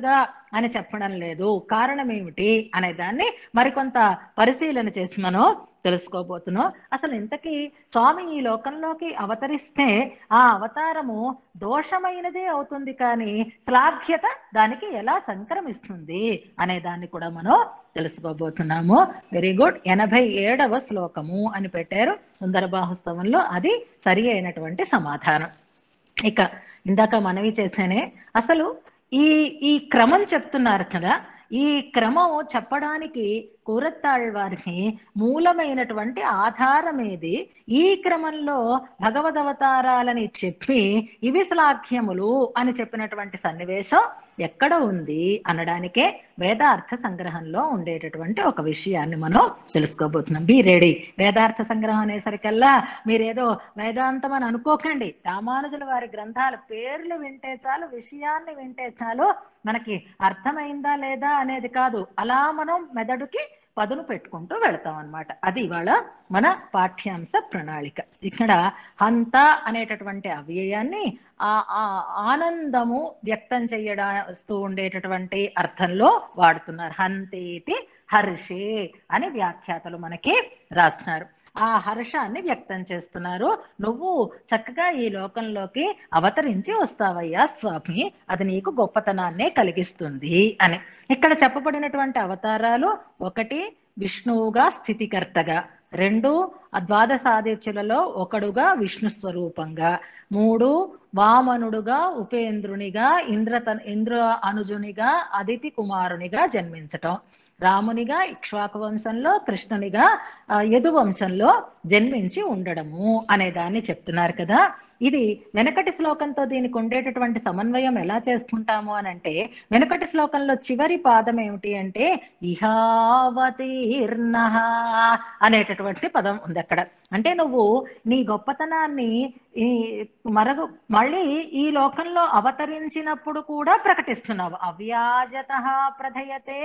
అని చెప్పడం లేదు కారణం ఏమిటి అనే దాన్ని మరికొంత పరిశీలన చేసి మనం తెలుసుకోబోతున్నాం అసలు ఇంతకీ స్వామి ఈ లోకంలోకి అవతరిస్తే ఆ అవతారము దోషమైనదే అవుతుంది కానీ శ్లాఘ్యత దానికి ఎలా సంక్రమిస్తుంది అనే దాన్ని కూడా మనం తెలుసుకోబోతున్నాము వెరీ గుడ్ ఎనభై ఏడవ శ్లోకము అని పెట్టారు సుందర బాహుస్తవంలో అది సరి అయినటువంటి సమాధానం ఇక ఇందాక మనవి చేశానే అసలు ఈ ఈ క్రమం చెప్తున్నారు కదా ఈ క్రమం చెప్పడానికి కూరత్తాళ్వారికి మూలమైనటువంటి ఆధారం ఏది ఈ క్రమంలో భగవదవతారాలని చెప్పి ఇవి శ్లాఘ్యములు అని చెప్పినటువంటి సన్నివేశం ఎక్కడ ఉంది అనడానికే వేదార్థ సంగ్రహంలో ఉండేటటువంటి ఒక విషయాన్ని మనం తెలుసుకోబోతున్నాం బి రెడీ వేదార్థ సంగ్రహం అనేసరికల్లా మీరేదో వేదాంతం అని అనుకోకండి రామానుజుల వారి గ్రంథాల పేర్లు వింటే చాలు విషయాన్ని వింటే చాలు మనకి అర్థమైందా లేదా అనేది కాదు అలా మనం మెదడుకి పదును పెట్టుకుంటూ వెళతాం అనమాట అది ఇవాళ మన పాఠ్యాంశ ప్రణాళిక ఇక్కడ హంత అనేటటువంటి అవ్యయాన్ని ఆ ఆ ఆనందము వ్యక్తం చేయడాస్తూ ఉండేటటువంటి అర్థంలో వాడుతున్నారు హంతేతి హర్షే అని వ్యాఖ్యాతలు మనకి రాస్తున్నారు ఆ హర్షాన్ని వ్యక్తం చేస్తున్నారు నువ్వు చక్కగా ఈ లోకంలోకి అవతరించి వస్తావయ్యా స్వామి అది నీకు గొప్పతనాన్నే కలిగిస్తుంది అని ఇక్కడ చెప్పబడినటువంటి అవతారాలు ఒకటి విష్ణువుగా స్థితికర్తగా రెండు ద్వాదశాదిత్యులలో ఒకడుగా విష్ణు స్వరూపంగా మూడు వామనుడుగా ఉపేంద్రునిగా ఇంద్రత ఇంద్ర అనుజునిగా అదితి కుమారునిగా జన్మించటం రామునిగా ఇక్ష్వాకు వంశంలో కృష్ణునిగా యదు వంశంలో జన్మించి ఉండడము అనే దాన్ని చెప్తున్నారు కదా ఇది వెనకటి శ్లోకంతో దీనికి ఉండేటటువంటి సమన్వయం ఎలా చేసుకుంటాము అని అంటే వెనకటి శ్లోకంలో చివరి పాదం ఏమిటి అంటే ఇహావతీర్ణ అనేటటువంటి పదం ఉంది అక్కడ అంటే నువ్వు నీ గొప్పతనాన్ని ఈ మరగు మళ్ళీ ఈ లోకంలో అవతరించినప్పుడు కూడా ప్రకటిస్తున్నావు అవ్యాజత ప్రధయతే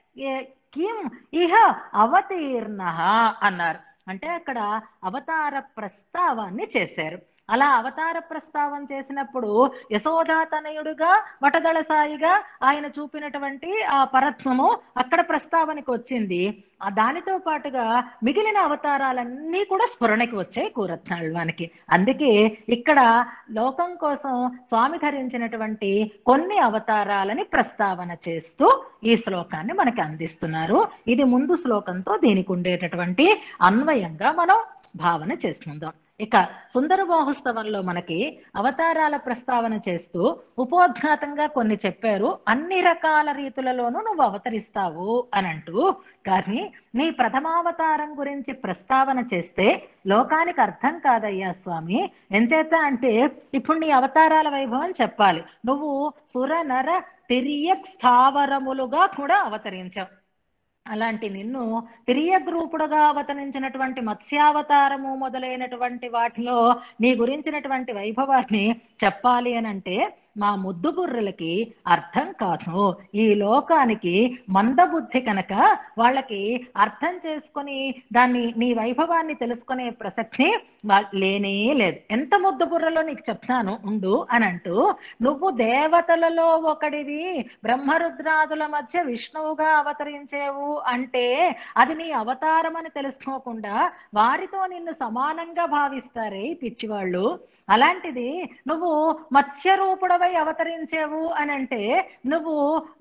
కిం ఇహ అవతీర్ణ అన్నారు అంటే అక్కడ అవతార ప్రస్తావాన్ని చేశారు అలా అవతార ప్రస్తావం చేసినప్పుడు యశోదాతనయుడుగా వటదళ సాయిగా ఆయన చూపినటువంటి ఆ పరత్వము అక్కడ ప్రస్తావనకు వచ్చింది ఆ దానితో పాటుగా మిగిలిన అవతారాలన్నీ కూడా స్ఫురణకి వచ్చాయి కూరత్నాళ్వానికి అందుకే ఇక్కడ లోకం కోసం స్వామి ధరించినటువంటి కొన్ని అవతారాలని ప్రస్తావన చేస్తూ ఈ శ్లోకాన్ని మనకి అందిస్తున్నారు ఇది ముందు శ్లోకంతో దీనికి ఉండేటటువంటి అన్వయంగా మనం భావన చేసుకుందాం ఇక సుందర మహోత్సవంలో మనకి అవతారాల ప్రస్తావన చేస్తూ ఉపోద్ఘాతంగా కొన్ని చెప్పారు అన్ని రకాల రీతులలోనూ నువ్వు అవతరిస్తావు అని అంటూ కానీ నీ ప్రథమావతారం గురించి ప్రస్తావన చేస్తే లోకానికి అర్థం కాదయ్యా స్వామి ఎంచేత అంటే ఇప్పుడు నీ అవతారాల వైభవం చెప్పాలి నువ్వు సుర నర తిరియక్ స్థావరములుగా కూడా అవతరించావు అలాంటి నిన్ను తిరియగ్రూపుడుగా అవతరించినటువంటి మత్స్యావతారము మొదలైనటువంటి వాటిలో నీ గురించినటువంటి వైభవాన్ని చెప్పాలి అని అంటే మా ముద్దు బుర్రలకి అర్థం కాదు ఈ లోకానికి మందబుద్ధి కనుక వాళ్ళకి అర్థం చేసుకొని దాన్ని నీ వైభవాన్ని తెలుసుకునే ప్రసక్తి లేనే లేదు ఎంత ముద్దు బుర్రలో నీకు చెప్తాను ఉండు అని అంటూ నువ్వు దేవతలలో ఒకడివి బ్రహ్మరుద్రాదుల మధ్య విష్ణువుగా అవతరించేవు అంటే అది నీ అవతారం అని తెలుసుకోకుండా వారితో నిన్ను సమానంగా భావిస్తారే పిచ్చివాళ్ళు అలాంటిది నువ్వు మత్స్య రూపుడవై అవతరించేవు అని అంటే నువ్వు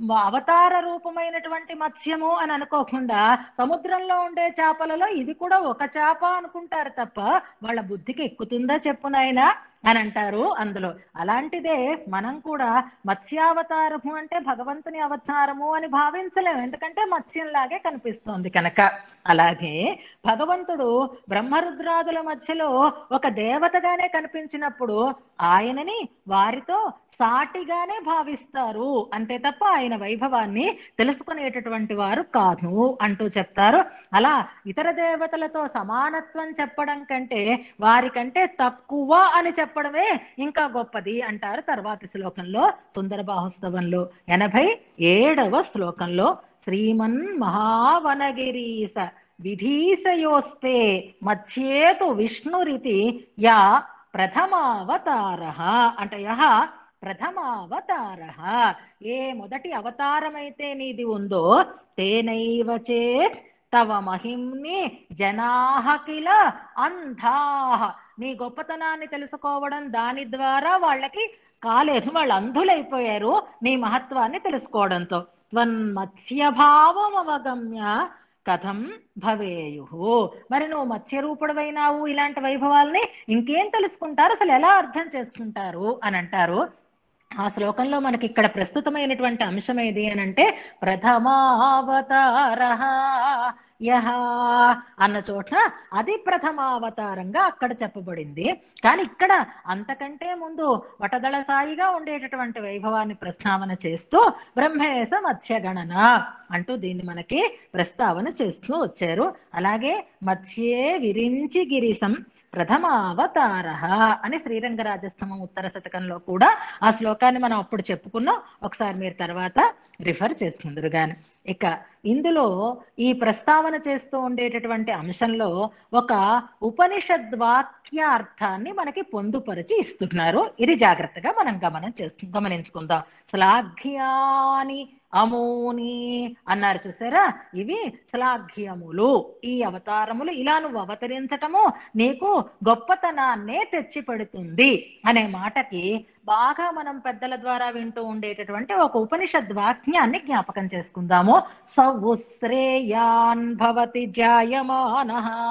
అవతార రూపమైనటువంటి మత్స్యము అని అనుకోకుండా సముద్రంలో ఉండే చేపలలో ఇది కూడా ఒక చేప అనుకుంటారు తప్ప వాళ్ళ బుద్ధికి ఎక్కుతుందా చెప్పు నాయనా అని అంటారు అందులో అలాంటిదే మనం కూడా మత్స్యావతారము అంటే భగవంతుని అవతారము అని భావించలేము ఎందుకంటే మత్స్యంలాగే కనిపిస్తోంది కనుక అలాగే భగవంతుడు బ్రహ్మరుద్రాదుల మధ్యలో ఒక దేవతగానే కనిపించినప్పుడు ఆయనని వారితో సాటిగానే భావిస్తారు అంతే తప్ప ఆయన వైభవాన్ని తెలుసుకునేటటువంటి వారు కాదు అంటూ చెప్తారు అలా ఇతర దేవతలతో సమానత్వం చెప్పడం కంటే వారికంటే తక్కువ అని చెప్పడమే ఇంకా గొప్పది అంటారు తర్వాతి శ్లోకంలో సుందర బాహుస్తవంలో ఎనభై ఏడవ శ్లోకంలో శ్రీమన్ మహావనగిరీస విధీసయోస్తే మధ్యేతు విష్ణురితి యా ప్రథమావతార అంటే యహ ప్రథమావతార ఏ మొదటి అవతారమైతే నీది ఉందో తేనైవ చేత్ తవ మహిమ్ని జనాహ కిల అంధాహ నీ గొప్పతనాన్ని తెలుసుకోవడం దాని ద్వారా వాళ్ళకి కాలేదు వాళ్ళు అంధులైపోయారు నీ మహత్వాన్ని తెలుసుకోవడంతో త్వన్మత్స్యభావం అవగమ్య కథం భవేయు మరి నువ్వు మత్స్యరూపుడవైనావు ఇలాంటి వైభవాల్ని ఇంకేం తెలుసుకుంటారు అసలు ఎలా అర్థం చేసుకుంటారు అని అంటారు ఆ శ్లోకంలో మనకి ఇక్కడ ప్రస్తుతమైనటువంటి అంశం ఏది అని అంటే ప్రథమావతార యహ అన్న చోట అది ప్రథమావతారంగా అక్కడ చెప్పబడింది కానీ ఇక్కడ అంతకంటే ముందు వటదళ సాయిగా ఉండేటటువంటి వైభవాన్ని ప్రస్తావన చేస్తూ బ్రహ్మేశ మత్స్యగణన అంటూ దీన్ని మనకి ప్రస్తావన చేస్తూ వచ్చారు అలాగే మత్స్యే విరించి గిరిసం ప్రథమావతార అని శ్రీరంగరాజస్థమం ఉత్తర శతకంలో కూడా ఆ శ్లోకాన్ని మనం అప్పుడు చెప్పుకున్నాం ఒకసారి మీరు తర్వాత రిఫర్ చేసుకుందరు గాని ఇక ఇందులో ఈ ప్రస్తావన చేస్తూ ఉండేటటువంటి అంశంలో ఒక ఉపనిషద్ వాక్యార్థాన్ని మనకి పొందుపరిచి ఇస్తున్నారు ఇది జాగ్రత్తగా మనం గమనం చేసు గమనించుకుందాం శ్లాఘ్యాని అమోని అన్నారు చూసారా ఇవి శ్లాఘ్యములు ఈ అవతారములు ఇలా నువ్వు అవతరించటము నీకు గొప్పతనాన్నే తెచ్చి పెడుతుంది అనే మాటకి బాగా మనం పెద్దల ద్వారా వింటూ ఉండేటటువంటి ఒక ఉపనిషద్ వాక్యాన్ని జ్ఞాపకం చేసుకుందాము సౌశ్రేయాన్ భవతి జాయమాన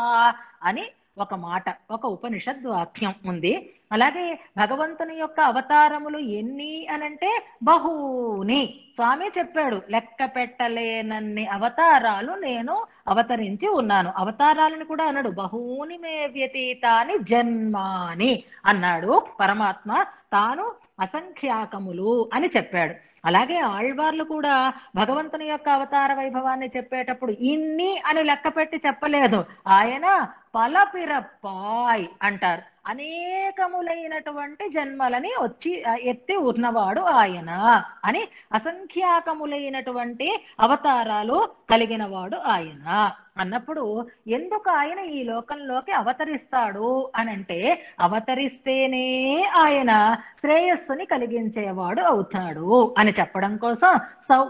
అని ఒక మాట ఒక ఉపనిషద్ వాక్యం ఉంది అలాగే భగవంతుని యొక్క అవతారములు ఎన్ని అనంటే బహూని స్వామి చెప్పాడు లెక్క పెట్టలేనన్ని అవతారాలు నేను అవతరించి ఉన్నాను అవతారాలను కూడా అన్నాడు బహూని మే వ్యతీతాని జన్మాని అన్నాడు పరమాత్మ తాను అసంఖ్యాకములు అని చెప్పాడు అలాగే ఆళ్వార్లు కూడా భగవంతుని యొక్క అవతార వైభవాన్ని చెప్పేటప్పుడు ఇన్ని అని లెక్క పెట్టి చెప్పలేదు ఆయన పలపిరప్పాయ్ అంటారు అనేకములైనటువంటి జన్మలని వచ్చి ఆ, ఎత్తి ఉన్నవాడు ఆయన అని అసంఖ్యాకములైనటువంటి అవతారాలు కలిగిన వాడు ఆయన అన్నప్పుడు ఎందుకు ఆయన ఈ లోకంలోకి అవతరిస్తాడు అనంటే అవతరిస్తేనే ఆయన శ్రేయస్సుని కలిగించేవాడు అవుతాడు అని చెప్పడం కోసం సౌ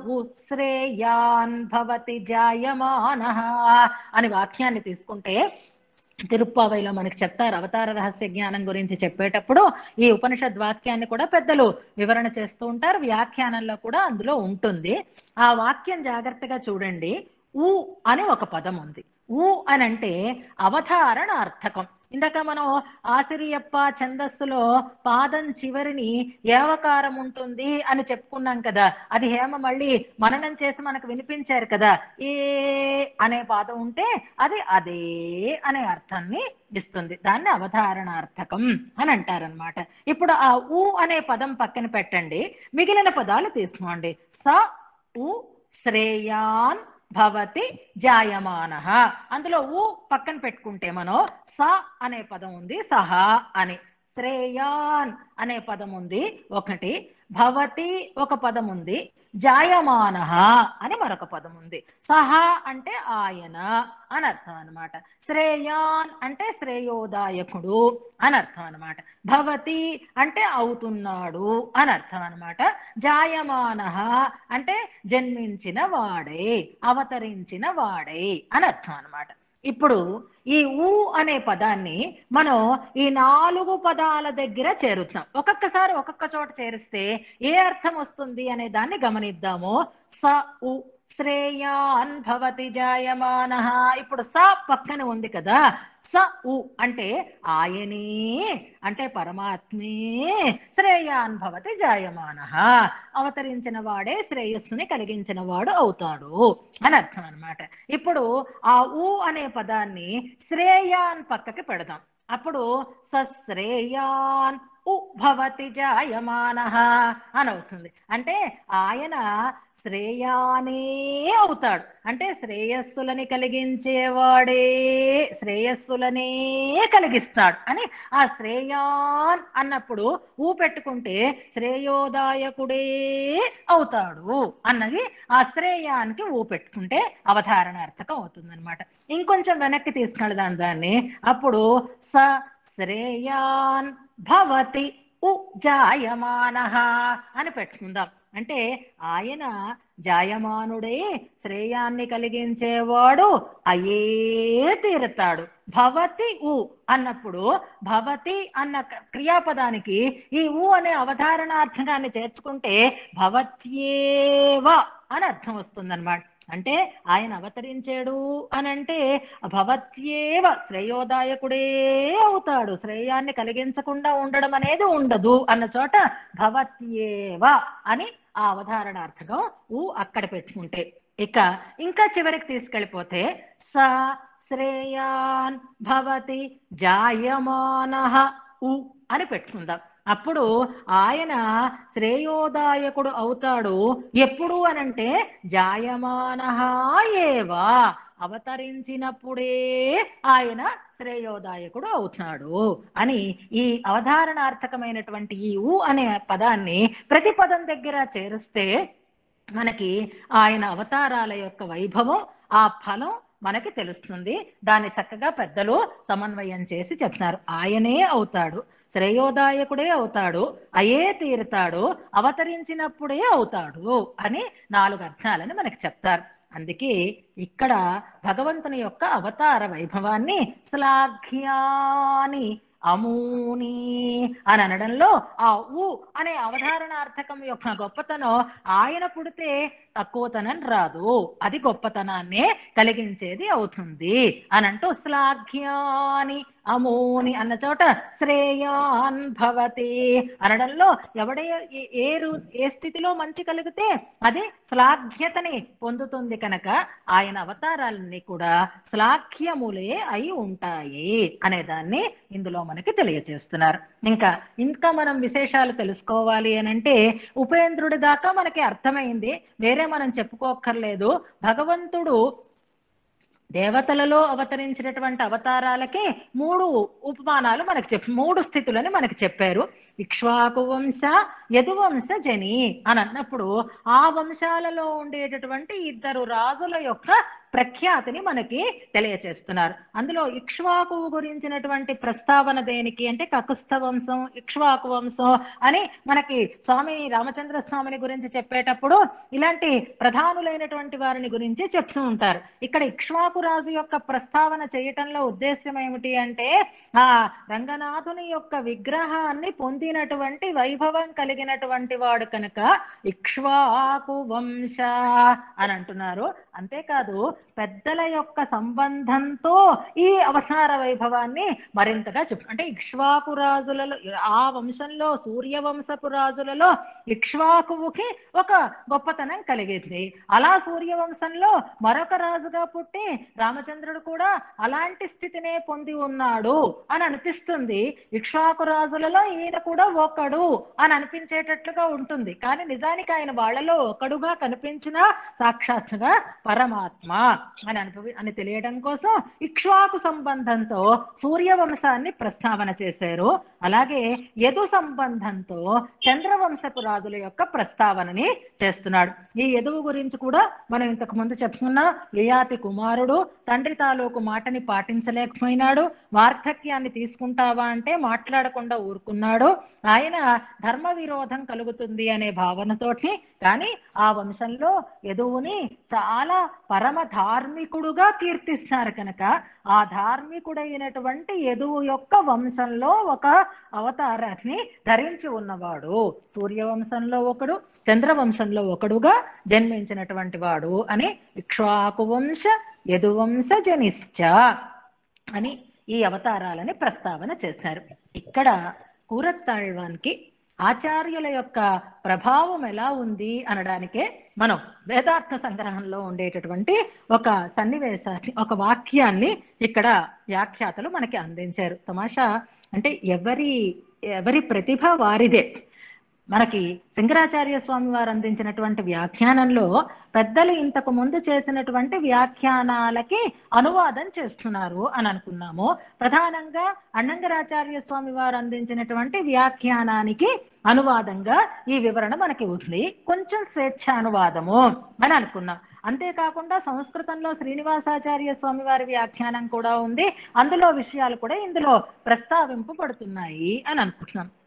శ్రేయాన్ భవతి జాయమాన అని వాక్యాన్ని తీసుకుంటే తిరుప్పావైలో మనకి చెప్తారు అవతార రహస్య జ్ఞానం గురించి చెప్పేటప్పుడు ఈ ఉపనిషద్ వాక్యాన్ని కూడా పెద్దలు వివరణ చేస్తూ ఉంటారు వ్యాఖ్యానంలో కూడా అందులో ఉంటుంది ఆ వాక్యం జాగ్రత్తగా చూడండి ఊ అని ఒక పదం ఉంది ఊ అని అంటే అవధారణ అర్థకం ఇందాక మనం ఆసిరియప్ప ఛందస్సులో పాదం చివరిని ఏవకారం ఉంటుంది అని చెప్పుకున్నాం కదా అది హేమ మళ్ళీ మననం చేసి మనకు వినిపించారు కదా ఏ అనే పాదం ఉంటే అది అదే అనే అర్థాన్ని ఇస్తుంది దాన్ని అవధారణార్థకం అని అంటారనమాట ఇప్పుడు ఆ ఊ అనే పదం పక్కన పెట్టండి మిగిలిన పదాలు తీసుకోండి స ఉ శ్రేయాన్ భవతి జాయమాన అందులో ఊ పక్కన పెట్టుకుంటే మనం స అనే పదం ఉంది సహా అని శ్రేయాన్ అనే పదం ఉంది ఒకటి భవతి ఒక పదం ఉంది జాయమాన అని మరొక పదం ఉంది సహా అంటే ఆయన అని అర్థం అనమాట శ్రేయాన్ అంటే శ్రేయోదాయకుడు అని అర్థం అనమాట భవతి అంటే అవుతున్నాడు అని అర్థం అనమాట జాయమాన అంటే జన్మించిన వాడే అవతరించిన వాడే అని అర్థం అనమాట ఇప్పుడు ఈ ఊ అనే పదాన్ని మనం ఈ నాలుగు పదాల దగ్గర చేరుతాం ఒక్కొక్కసారి ఒక్కొక్క చోట చేరిస్తే ఏ అర్థం వస్తుంది అనే దాన్ని గమనిద్దాము స ఉ శ్రేయాన్ భవతి జాయమాన ఇప్పుడు స పక్కన ఉంది కదా స ఉ అంటే ఆయనే అంటే పరమాత్మే శ్రేయాన్ భవతి జాయమాన అవతరించిన వాడే శ్రేయస్సుని కలిగించిన వాడు అవుతాడు అని అర్థం అన్నమాట ఇప్పుడు ఆ ఊ అనే పదాన్ని శ్రేయాన్ పక్కకి పెడదాం అప్పుడు సశ్రేయాన్ ఉ భవతి జాయమాన అని అవుతుంది అంటే ఆయన శ్రేయానే అవుతాడు అంటే శ్రేయస్సులని కలిగించేవాడే శ్రేయస్సులనే కలిగిస్తాడు అని ఆ శ్రేయాన్ అన్నప్పుడు ఊ పెట్టుకుంటే శ్రేయోదాయకుడే అవుతాడు అన్నది ఆ శ్రేయానికి ఊ పెట్టుకుంటే అవధారణార్థకం అవుతుంది అనమాట ఇంకొంచెం వెనక్కి తీసుకెళ్దాం దాన్ని అప్పుడు స శ్రేయాన్ భవతి ఉ జాయమాన అని పెట్టుకుందాం అంటే ఆయన జాయమానుడే శ్రేయాన్ని కలిగించేవాడు అయే తీరుతాడు భవతి ఉ అన్నప్పుడు భవతి అన్న క- క్రియాపదానికి ఈ ఉ అనే అవధారణార్థకాన్ని చేర్చుకుంటే భవత్యేవ అని అర్థం వస్తుందన్నమాట అంటే ఆయన అవతరించాడు అని అంటే భవత్యేవ శ్రేయోదాయకుడే అవుతాడు శ్రేయాన్ని కలిగించకుండా ఉండడం అనేది ఉండదు అన్న చోట భవత్యేవ అని ఆ అవధారణార్థకం ఊ అక్కడ పెట్టుకుంటే ఇక ఇంకా చివరికి తీసుకెళ్ళిపోతే స శ్రేయాన్ భవతి జాయమాన ఉ అని పెట్టుకుందాం అప్పుడు ఆయన శ్రేయోదాయకుడు అవుతాడు ఎప్పుడు అనంటే జాయమాన ఏవా అవతరించినప్పుడే ఆయన శ్రేయోదాయకుడు అవుతాడు అని ఈ అవధారణార్థకమైనటువంటి ఈ ఊ అనే పదాన్ని ప్రతి పదం దగ్గర చేరిస్తే మనకి ఆయన అవతారాల యొక్క వైభవం ఆ ఫలం మనకి తెలుస్తుంది దాన్ని చక్కగా పెద్దలు సమన్వయం చేసి చెప్తున్నారు ఆయనే అవుతాడు శ్రేయోదాయకుడే అవుతాడు అయే తీరుతాడు అవతరించినప్పుడే అవుతాడు అని నాలుగు అర్థాలని మనకి చెప్తారు అందుకే ఇక్కడ భగవంతుని యొక్క అవతార వైభవాన్ని శ్లాఘ్యాని అమూని అని అనడంలో ఆ ఊ అనే అవధారణార్థకం యొక్క గొప్పతనం ఆయన పుడితే తక్కువతనం రాదు అది గొప్పతనాన్నే కలిగించేది అవుతుంది అని అంటూ శ్లాఘ్యాని అమోని అన్న చోట శ్రేయాన్ భవతి అనడంలో ఎవడే ఏ- ఏ రు- ఏ స్థితిలో మంచి కలిగితే అది శ్లాఘ్యతని పొందుతుంది కనుక ఆయన అవతారాలన్నీ కూడా శ్లాఘ్యములే అయి ఉంటాయి అనే దాన్ని ఇందులో మనకి తెలియజేస్తున్నారు ఇంకా ఇంకా మనం విశేషాలు తెలుసుకోవాలి అని అంటే ఉపేంద్రుడి దాకా మనకి అర్థమైంది వేరే మనం చెప్పుకోక్కర్లేదు భగవంతుడు దేవతలలో అవతరించినటువంటి అవతారాలకి మూడు ఉపమానాలు మనకి చెప్ మూడు స్థితులని మనకి చెప్పారు ఇక్ష్వాకు వంశ యదువంశ జని అని అన్నప్పుడు ఆ వంశాలలో ఉండేటటువంటి ఇద్దరు రాజుల యొక్క ప్రఖ్యాతిని మనకి తెలియచేస్తున్నారు అందులో ఇక్ష్వాకు గురించినటువంటి ప్రస్తావన దేనికి అంటే కకుస్థ వంశం ఇక్ష్వాకు వంశం అని మనకి స్వామి రామచంద్ర స్వామిని గురించి చెప్పేటప్పుడు ఇలాంటి ప్రధానులైనటువంటి వారిని గురించి చెప్తూ ఉంటారు ఇక్కడ ఇక్ష్వాకు రాజు యొక్క ప్రస్తావన చేయటంలో ఉద్దేశం ఏమిటి అంటే ఆ రంగనాథుని యొక్క విగ్రహాన్ని పొందినటువంటి వైభవం కలిగినటువంటి వాడు కనుక ఇక్ష్వాకు వంశ అని అంటున్నారు అంతేకాదు పెద్దల యొక్క సంబంధంతో ఈ అవతార వైభవాన్ని మరింతగా చెప్పు అంటే ఇక్ష్వాకు రాజులలో ఆ వంశంలో సూర్యవంశపు రాజులలో ఇక్ష్వాకువుకి ఒక గొప్పతనం కలిగింది అలా సూర్యవంశంలో మరొక రాజుగా పుట్టి రామచంద్రుడు కూడా అలాంటి స్థితినే పొంది ఉన్నాడు అని అనిపిస్తుంది ఇక్ష్వాకు రాజులలో ఈయన కూడా ఒకడు అని అనిపించేటట్లుగా ఉంటుంది కానీ నిజానికి ఆయన వాళ్ళలో ఒకడుగా కనిపించిన సాక్షాత్తుగా పరమాత్మ అని అనుభవి అని తెలియడం కోసం ఇక్ష్వాకు సంబంధంతో సూర్యవంశాన్ని ప్రస్తావన చేశారు అలాగే యదు సంబంధంతో చంద్రవంశపు రాజుల యొక్క ప్రస్తావనని చేస్తున్నాడు ఈ యదువు గురించి కూడా మనం ఇంతకు ముందు చెప్పుకున్నా యయాతి కుమారుడు తండ్రి తాలూకు మాటని పాటించలేకపోయినాడు వార్ధక్యాన్ని తీసుకుంటావా అంటే మాట్లాడకుండా ఊరుకున్నాడు ఆయన ధర్మ విరోధం కలుగుతుంది అనే భావనతోటి కానీ ఆ వంశంలో యదువుని చాలా పరమ ధార్మికుడుగా కీర్తిస్తారు కనుక ఆ ధార్మికుడైనటువంటి యదువు యొక్క వంశంలో ఒక అవతారాన్ని ధరించి ఉన్నవాడు సూర్యవంశంలో ఒకడు చంద్రవంశంలో ఒకడుగా జన్మించినటువంటి వాడు అని ఇక్ష్వాకు వంశ యదువంశ జనిశ్చ అని ఈ అవతారాలని ప్రస్తావన చేశారు ఇక్కడ కూరత్తాళ్వాన్కి ఆచార్యుల యొక్క ప్రభావం ఎలా ఉంది అనడానికే మనం వేదార్థ సంగ్రహంలో ఉండేటటువంటి ఒక సన్నివేశాన్ని ఒక వాక్యాన్ని ఇక్కడ వ్యాఖ్యాతలు మనకి అందించారు తమాషా అంటే ఎవరి ఎవరి ప్రతిభ వారిదే మనకి శంకరాచార్య స్వామి వారు అందించినటువంటి వ్యాఖ్యానంలో పెద్దలు ఇంతకు ముందు చేసినటువంటి వ్యాఖ్యానాలకి అనువాదం చేస్తున్నారు అని అనుకున్నాము ప్రధానంగా అన్నంగరాచార్య స్వామి వారు అందించినటువంటి వ్యాఖ్యానానికి అనువాదంగా ఈ వివరణ మనకి ఉంది కొంచెం స్వేచ్ఛ అనువాదము అని అనుకున్నాం అంతేకాకుండా సంస్కృతంలో శ్రీనివాసాచార్య స్వామి వారి వ్యాఖ్యానం కూడా ఉంది అందులో విషయాలు కూడా ఇందులో ప్రస్తావింపబడుతున్నాయి అని అనుకుంటున్నాం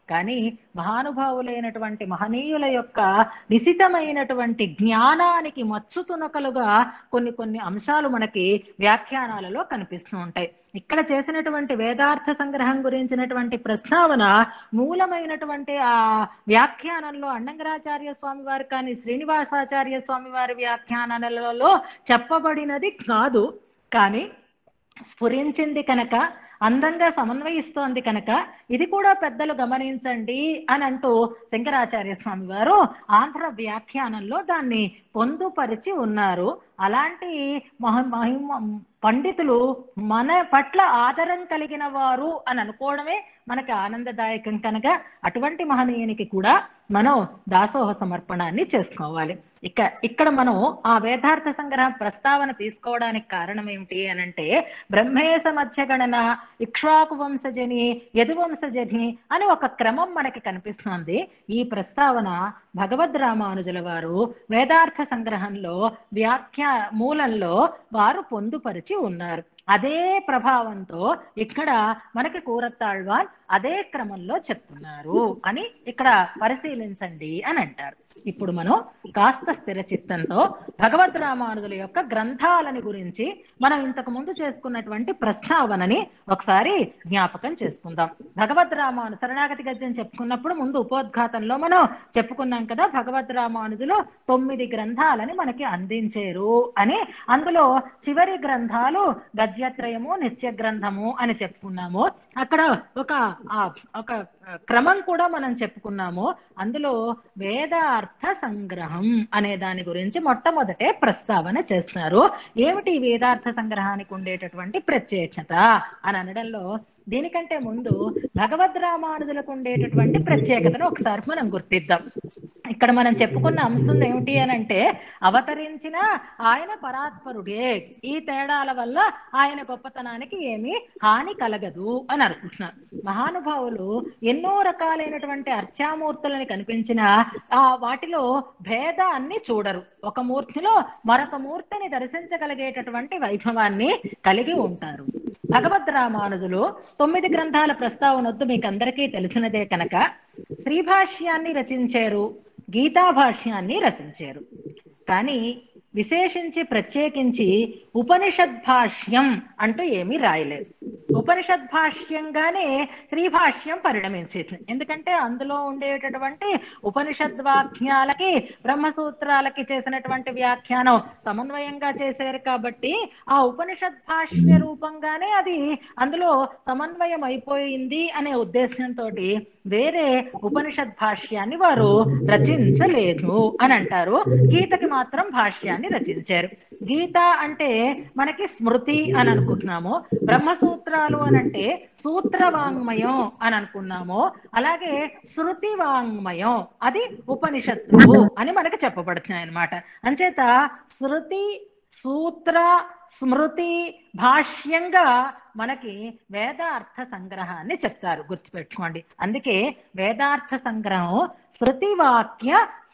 కానీ మహానుభావులైనటువంటి మహనీయుల యొక్క నిశితమైనటువంటి జ్ఞానానికి మచ్చుతునకలుగా కొన్ని కొన్ని అంశాలు మనకి వ్యాఖ్యానాలలో కనిపిస్తూ ఉంటాయి ఇక్కడ చేసినటువంటి వేదార్థ సంగ్రహం గురించినటువంటి ప్రస్తావన మూలమైనటువంటి ఆ వ్యాఖ్యానంలో అన్నంగరాచార్య స్వామి వారు కానీ శ్రీనివాసాచార్య స్వామి వారి వ్యాఖ్యానాలలో చెప్పబడినది కాదు కానీ స్ఫురించింది కనుక అందంగా సమన్వయిస్తోంది కనుక ఇది కూడా పెద్దలు గమనించండి అని అంటూ శంకరాచార్య స్వామి వారు ఆంధ్ర వ్యాఖ్యానంలో దాన్ని పొందుపరిచి ఉన్నారు అలాంటి మహ మహిమ పండితులు మన పట్ల ఆదరం కలిగిన వారు అని అనుకోవడమే మనకి ఆనందదాయకం కనుక అటువంటి మహనీయునికి కూడా మనం దాసోహ సమర్పణాన్ని చేసుకోవాలి ఇక ఇక్కడ మనం ఆ వేదార్థ సంగ్రహం ప్రస్తావన తీసుకోవడానికి కారణం ఏమిటి అని అంటే బ్రహ్మేశ మధ్యగణన ఇక్ష్వాకు వంశజని యదువంశజని అని ఒక క్రమం మనకి కనిపిస్తోంది ఈ ప్రస్తావన భగవద్ రామానుజుల వారు వేదార్థ సంగ్రహంలో వ్యాఖ్య మూలంలో వారు పొందుపరిచి ఉన్నారు అదే ప్రభావంతో ఇక్కడ మనకి కూరత్తాళ్వాన్ అదే క్రమంలో చెప్తున్నారు అని ఇక్కడ పరిశీలించండి అని అంటారు ఇప్పుడు మనం కాస్త స్థిర చిత్తంతో భగవద్ రామానుజుల యొక్క గ్రంథాలని గురించి మనం ఇంతకు ముందు చేసుకున్నటువంటి ప్రస్తావనని ఒకసారి జ్ఞాపకం చేసుకుందాం భగవద్ రామాను శరణాగతి గద్యం చెప్పుకున్నప్పుడు ముందు ఉపోద్ఘాతంలో మనం చెప్పుకున్నాం కదా భగవద్ రామానుజులు తొమ్మిది గ్రంథాలని మనకి అందించారు అని అందులో చివరి గ్రంథాలు గద్యత్రయము నిత్య గ్రంథము అని చెప్పుకున్నాము అక్కడ ఒక ఆ, ఒక క్రమం కూడా మనం చెప్పుకున్నాము అందులో వేదార్థ సంగ్రహం అనే దాని గురించి మొట్టమొదటే ప్రస్తావన చేస్తున్నారు ఏమిటి ఈ వేదార్థ సంగ్రహానికి ఉండేటటువంటి ప్రత్యేకత అని అనడంలో దీనికంటే ముందు భగవద్ రామానుజులకు ఉండేటటువంటి ప్రత్యేకతను ఒకసారి మనం గుర్తిద్దాం ఇక్కడ మనం చెప్పుకున్న అంశం ఏమిటి అని అంటే అవతరించిన ఆయన పరాత్పరుడే ఈ తేడాల వల్ల ఆయన గొప్పతనానికి ఏమీ హాని కలగదు అని అనుకుంటున్నారు మహానుభావులు ఎన్నో రకాలైనటువంటి అర్చామూర్తులని కనిపించిన ఆ వాటిలో భేదాన్ని చూడరు ఒక మూర్తిలో మరొక మూర్తిని దర్శించగలిగేటటువంటి వైభవాన్ని కలిగి ఉంటారు భగవద్ రామానుజులు తొమ్మిది గ్రంథాల ప్రస్తావన వద్దు మీకు అందరికీ తెలిసినదే కనుక శ్రీభాష్యాన్ని రచించారు గీతా భాష్యాన్ని రచించారు కానీ విశేషించి ప్రత్యేకించి ఉపనిషద్ భాష్యం అంటూ ఏమీ రాయలేదు ఉపనిషద్ భాష్యంగానే శ్రీభాష్యం పరిణమించింది ఎందుకంటే అందులో ఉండేటటువంటి ఉపనిషద్ వాక్యాలకి బ్రహ్మసూత్రాలకి చేసినటువంటి వ్యాఖ్యానం సమన్వయంగా చేశారు కాబట్టి ఆ ఉపనిషద్ భాష్య రూపంగానే అది అందులో సమన్వయం అయిపోయింది అనే ఉద్దేశంతో వేరే ఉపనిషద్ భాష్యాన్ని వారు రచించలేదు అని అంటారు గీతకి మాత్రం భాష్యాన్ని రచించారు గీత అంటే మనకి స్మృతి అని అనుకుంటున్నాము బ్రహ్మసూత్రాలు అని అంటే సూత్ర వాంగ్మయం అని అనుకున్నాము అలాగే శృతి వాంగ్మయం అది ఉపనిషత్తులు అని మనకి చెప్పబడుతున్నాయి అన్నమాట అంచేత శృతి సూత్ర స్మృతి భాష్యంగా మనకి వేదార్థ సంగ్రహాన్ని చెప్తారు గుర్తుపెట్టుకోండి అందుకే వేదార్థ సంగ్రహం శృతివాక్య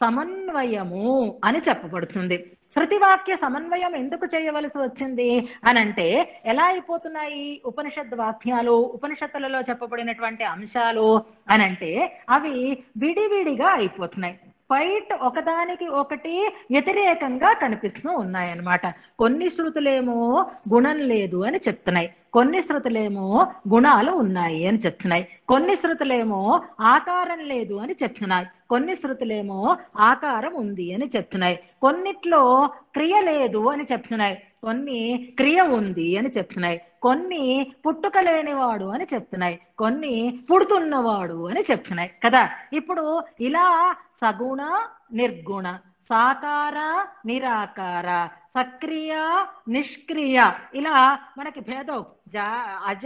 సమన్వయము అని చెప్పబడుతుంది శృతివాక్య సమన్వయం ఎందుకు చేయవలసి వచ్చింది అని అంటే ఎలా అయిపోతున్నాయి ఉపనిషత్ వాక్యాలు ఉపనిషత్తులలో చెప్పబడినటువంటి అంశాలు అని అంటే అవి విడివిడిగా అయిపోతున్నాయి ఫైట్ ఒకదానికి ఒకటి వ్యతిరేకంగా కనిపిస్తూ ఉన్నాయన్నమాట కొన్ని శృతులేమో గుణం లేదు అని చెప్తున్నాయి కొన్ని శృతులేమో గుణాలు ఉన్నాయి అని చెప్తున్నాయి కొన్ని శృతులేమో ఆకారం లేదు అని చెప్తున్నాయి కొన్ని శృతులేమో ఆకారం ఉంది అని చెప్తున్నాయి కొన్నిట్లో క్రియ లేదు అని చెప్తున్నాయి కొన్ని క్రియ ఉంది అని చెప్తున్నాయి కొన్ని పుట్టుక లేనివాడు అని చెప్తున్నాయి కొన్ని పుడుతున్నవాడు అని చెప్తున్నాయి కదా ఇప్పుడు ఇలా సగుణ నిర్గుణ సాకార నిరాకార సక్రియ నిష్క్రియ ఇలా మనకి భేదం జా అజ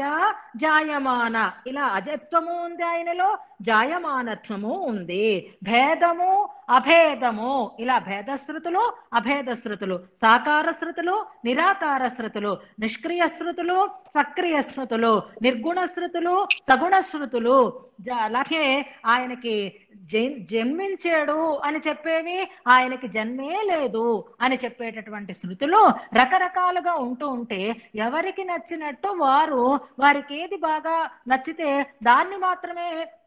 జాయమాన ఇలా అజత్వము ఉంది ఆయనలో జాయమానత్వము ఉంది భేదము అభేదము ఇలా భేద శృతులు అభేద శృతులు సాకార శృతులు నిరాకార శృతులు నిష్క్రియ శృతులు సక్రియ శృతులు నిర్గుణ శృతులు సగుణ శృతులు జ- అలాగే ఆయనకి జన్- జన్మించాడు అని చెప్పేవి ఆయనకి జన్మే లేదు అని చెప్పేటటువంటి శృతులు రకరకాలుగా ఉంటూ ఉంటే ఎవరికి నచ్చినట్టు వారు వారికి ఏది బాగా నచ్చితే దాన్ని మాత్రమే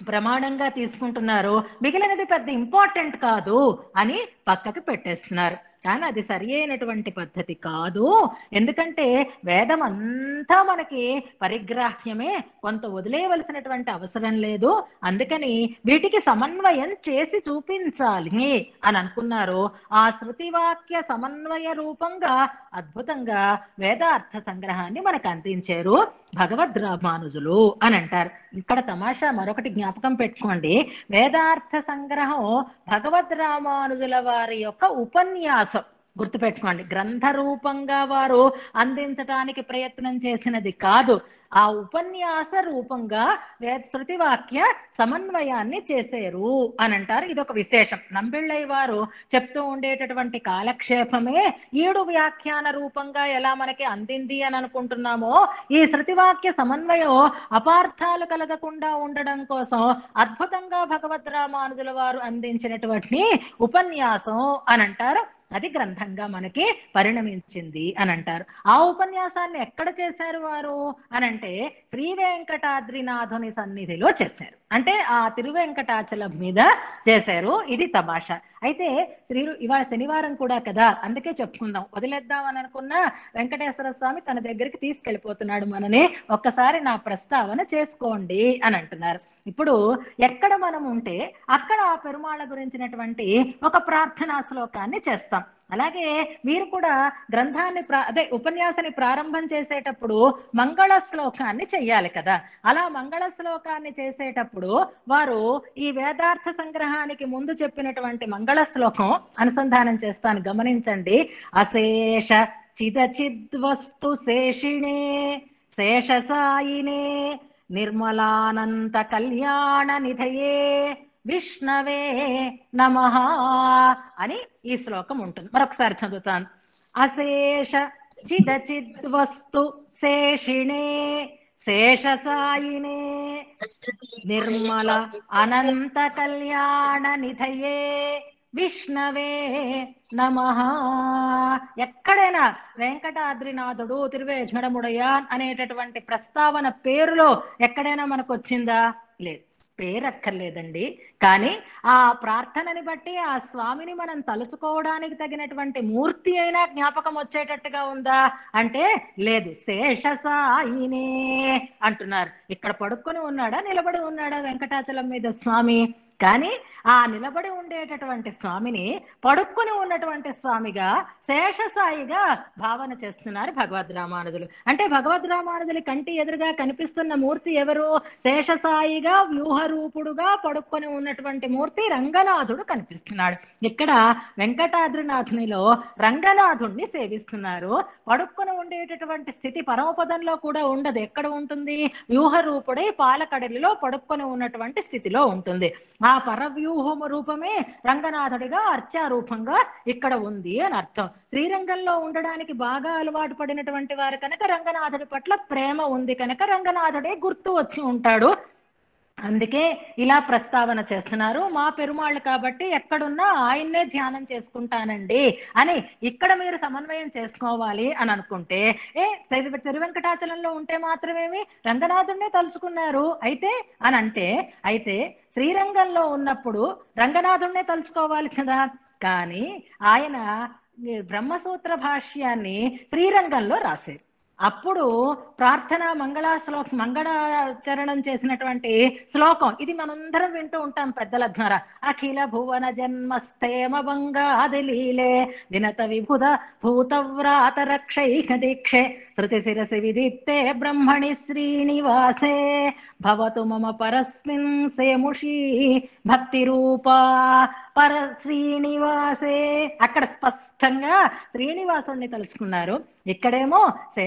ప్రమాణంగా తీసుకుంటున్నారు మిగిలినది పెద్ద ఇంపార్టెంట్ కాదు అని పక్కకి పెట్టేస్తున్నారు కానీ అది సరి అయినటువంటి పద్ధతి కాదు ఎందుకంటే వేదం అంతా మనకి పరిగ్రాహ్యమే కొంత వదిలేయవలసినటువంటి అవసరం లేదు అందుకని వీటికి సమన్వయం చేసి చూపించాలి అని అనుకున్నారు ఆ శృతివాక్య సమన్వయ రూపంగా అద్భుతంగా వేదార్థ సంగ్రహాన్ని మనకు అందించారు భగవద్ రామానుజులు అని అంటారు ఇక్కడ తమాషా మరొకటి జ్ఞాపకం పెట్టుకోండి వేదార్థ సంగ్రహం భగవద్ రామానుజుల వారి యొక్క ఉపన్యాసం గుర్తుపెట్టుకోండి గ్రంథ రూపంగా వారు అందించటానికి ప్రయత్నం చేసినది కాదు ఆ ఉపన్యాస రూపంగా వేద శృతి వాక్య సమన్వయాన్ని చేశారు అని అంటారు ఇది ఒక విశేషం నంబిళ్ళయ్య వారు చెప్తూ ఉండేటటువంటి కాలక్షేపమే ఈడు వ్యాఖ్యాన రూపంగా ఎలా మనకి అందింది అని అనుకుంటున్నామో ఈ శృతివాక్య సమన్వయం అపార్థాలు కలగకుండా ఉండడం కోసం అద్భుతంగా భగవద్ రామానుజుల వారు అందించినటువంటి ఉపన్యాసం అని అంటారు అది గ్రంథంగా మనకి పరిణమించింది అని అంటారు ఆ ఉపన్యాసాన్ని ఎక్కడ చేశారు వారు అని అంటే శ్రీ వెంకటాద్రినాథుని సన్నిధిలో చేశారు అంటే ఆ తిరువెంకటాచలం మీద చేశారు ఇది తమాషా అయితే శ్రీ ఇవాళ శనివారం కూడా కదా అందుకే చెప్పుకుందాం వదిలేద్దాం అని అనుకున్న వెంకటేశ్వర స్వామి తన దగ్గరికి తీసుకెళ్ళిపోతున్నాడు మనని ఒక్కసారి నా ప్రస్తావన చేసుకోండి అని అంటున్నారు ఇప్పుడు ఎక్కడ మనం ఉంటే అక్కడ ఆ పెరుమాళ గురించినటువంటి ఒక ప్రార్థనా శ్లోకాన్ని చేస్తాం అలాగే మీరు కూడా గ్రంథాన్ని ప్రా అదే ఉపన్యాసాన్ని ప్రారంభం చేసేటప్పుడు మంగళ శ్లోకాన్ని చెయ్యాలి కదా అలా మంగళ శ్లోకాన్ని చేసేటప్పుడు వారు ఈ వేదార్థ సంగ్రహానికి ముందు చెప్పినటువంటి మంగళ శ్లోకం అనుసంధానం చేస్తాను గమనించండి అశేష చిదచిద్వస్తు శేషిణే శేషసాయినే నిర్మలానంత కళ్యాణ నిధయే విష్ణవే నమ అని ఈ శ్లోకం ఉంటుంది మరొకసారి చదువుతాను అశేష చిదచిద్వస్తు శేషిణే శేషసాయినే నిర్మల అనంత కళ్యాణ నిధయే విష్ణవే నమ ఎక్కడైనా వెంకటాద్రినాథుడు తిరువేఘడముడయాన్ అనేటటువంటి ప్రస్తావన పేరులో ఎక్కడైనా మనకు వచ్చిందా లేదు పేరు అక్కర్లేదండి కానీ ఆ ప్రార్థనని బట్టి ఆ స్వామిని మనం తలుచుకోవడానికి తగినటువంటి మూర్తి అయినా జ్ఞాపకం వచ్చేటట్టుగా ఉందా అంటే లేదు శేషసాయినే అంటున్నారు ఇక్కడ పడుకొని ఉన్నాడా నిలబడి ఉన్నాడా వెంకటాచలం మీద స్వామి కానీ ఆ నిలబడి ఉండేటటువంటి స్వామిని పడుక్కుని ఉన్నటువంటి స్వామిగా శేషసాయిగా భావన చేస్తున్నారు భగవద్ రామానుజులు అంటే భగవద్ రామానుజుల కంటి ఎదురుగా కనిపిస్తున్న మూర్తి ఎవరు శేషసాయిగా వ్యూహరూపుడుగా పడుకొని ఉన్నటువంటి మూర్తి రంగనాథుడు కనిపిస్తున్నాడు ఇక్కడ వెంకటాద్రినాథునిలో రంగనాథుణ్ణి సేవిస్తున్నారు పడుకొని ఉండేటటువంటి స్థితి పరమపదంలో కూడా ఉండదు ఎక్కడ ఉంటుంది వ్యూహరూపుడై పాలకడలిలో పడుకొని ఉన్నటువంటి స్థితిలో ఉంటుంది ఆ పరవ్యూహము రూపమే రంగనాథుడిగా అర్చారూపంగా ఇక్కడ ఉంది అని అర్థం శ్రీరంగంలో ఉండడానికి బాగా అలవాటు పడినటువంటి వారు కనుక రంగనాథుడి పట్ల ప్రేమ ఉంది కనుక రంగనాథుడే గుర్తు వచ్చి ఉంటాడు అందుకే ఇలా ప్రస్తావన చేస్తున్నారు మా పెరుమాళ్ళు కాబట్టి ఎక్కడున్నా ఆయన్నే ధ్యానం చేసుకుంటానండి అని ఇక్కడ మీరు సమన్వయం చేసుకోవాలి అని అనుకుంటే ఏ తిరు తిరువెంకటాచలంలో ఉంటే మాత్రమేమి రంగనాథుడినే తలుచుకున్నారు అయితే అని అంటే అయితే శ్రీరంగంలో ఉన్నప్పుడు రంగనాథుడినే తలుచుకోవాలి కదా కానీ ఆయన ఈ బ్రహ్మసూత్ర భాష్యాన్ని శ్రీరంగంలో రాశారు అప్పుడు ప్రార్థన మంగళ శ్లోకం మంగళాచరణం చేసినటువంటి శ్లోకం ఇది మనందరం వింటూ ఉంటాం పెద్దల ద్వారా అఖిల భువన జన్మస్థేమ బంగాదిలీలే వినత విభుద భూతవ్రాత రక్షైక దీక్షే శృతి శిరసి విదీప్తే బ్రహ్మణి శ్రీనివాసే భవతు మమ పరస్మిన్ సేముషి భక్తి రూపా పర శ్రీనివాసే అక్కడ స్పష్టంగా శ్రీనివాసుడిని తలుచుకున్నారు ఇక్కడేమో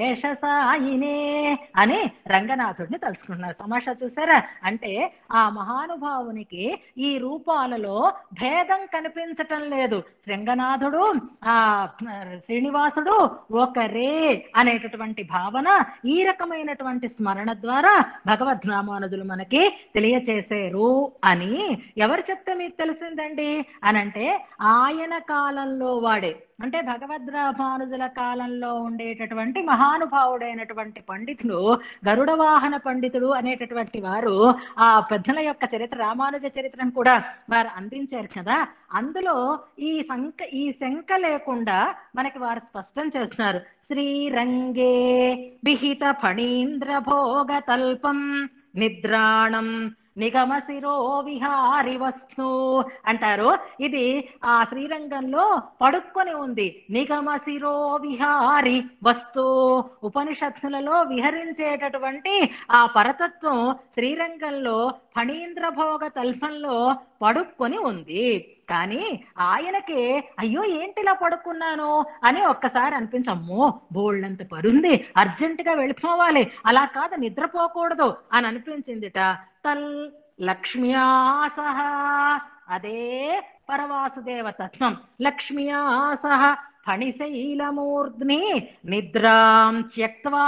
శేషసాయినే అని రంగనాథుడిని తలుచుకున్నారు తమాషా చూసారా అంటే ఆ మహానుభావునికి ఈ రూపాలలో భేదం కనిపించటం లేదు రంగనాథుడు ఆ శ్రీనివాసుడు ఒకరే అనేటటువంటి అనేటటువంటి భావన ఈ రకమైనటువంటి స్మరణ ద్వారా భగవద్ రామానుజులు మనకి తెలియచేశారు అని ఎవరు చెప్తే మీకు తెలిసిందండి అని అంటే ఆయన కాలంలో వాడే అంటే భగవద్ రామానుజుల కాలంలో ఉండేటటువంటి మహానుభావుడైనటువంటి పండితుడు గరుడ వాహన పండితుడు అనేటటువంటి వారు ఆ పెద్దల యొక్క చరిత్ర రామానుజ చరిత్రను కూడా వారు అందించారు కదా అందులో ఈ సంక ఈ శంక లేకుండా మనకి వారు స్పష్టం చేస్తున్నారు శ్రీరంగే విహిత ఫణీంద్ర భోగ తల్పం నిద్రాణం నిగమ శిరో విహారి వస్తు అంటారు ఇది ఆ శ్రీరంగంలో పడుక్కొని ఉంది నిగమ శిరో విహారి వస్తు ఉపనిషత్తులలో విహరించేటటువంటి ఆ పరతత్వం శ్రీరంగంలో ఫణీంద్ర భోగ తల్పంలో పడుక్కొని ఉంది కానీ ఆయనకి అయ్యో ఏంటిలా పడుకున్నాను అని ఒక్కసారి అనిపించమ్మో బోళ్ళంత పరుంది అర్జెంటుగా వెళ్ళిపోవాలి అలా కాదు నిద్రపోకూడదు అని అనిపించిందిట తల్ లక్ష్మ్యా సహ అదే పరవాసుదేవ తత్వం లక్ష్మ్యా సహ ఫణిశైలమూర్ధ్ని నిద్రాం త్యక్వా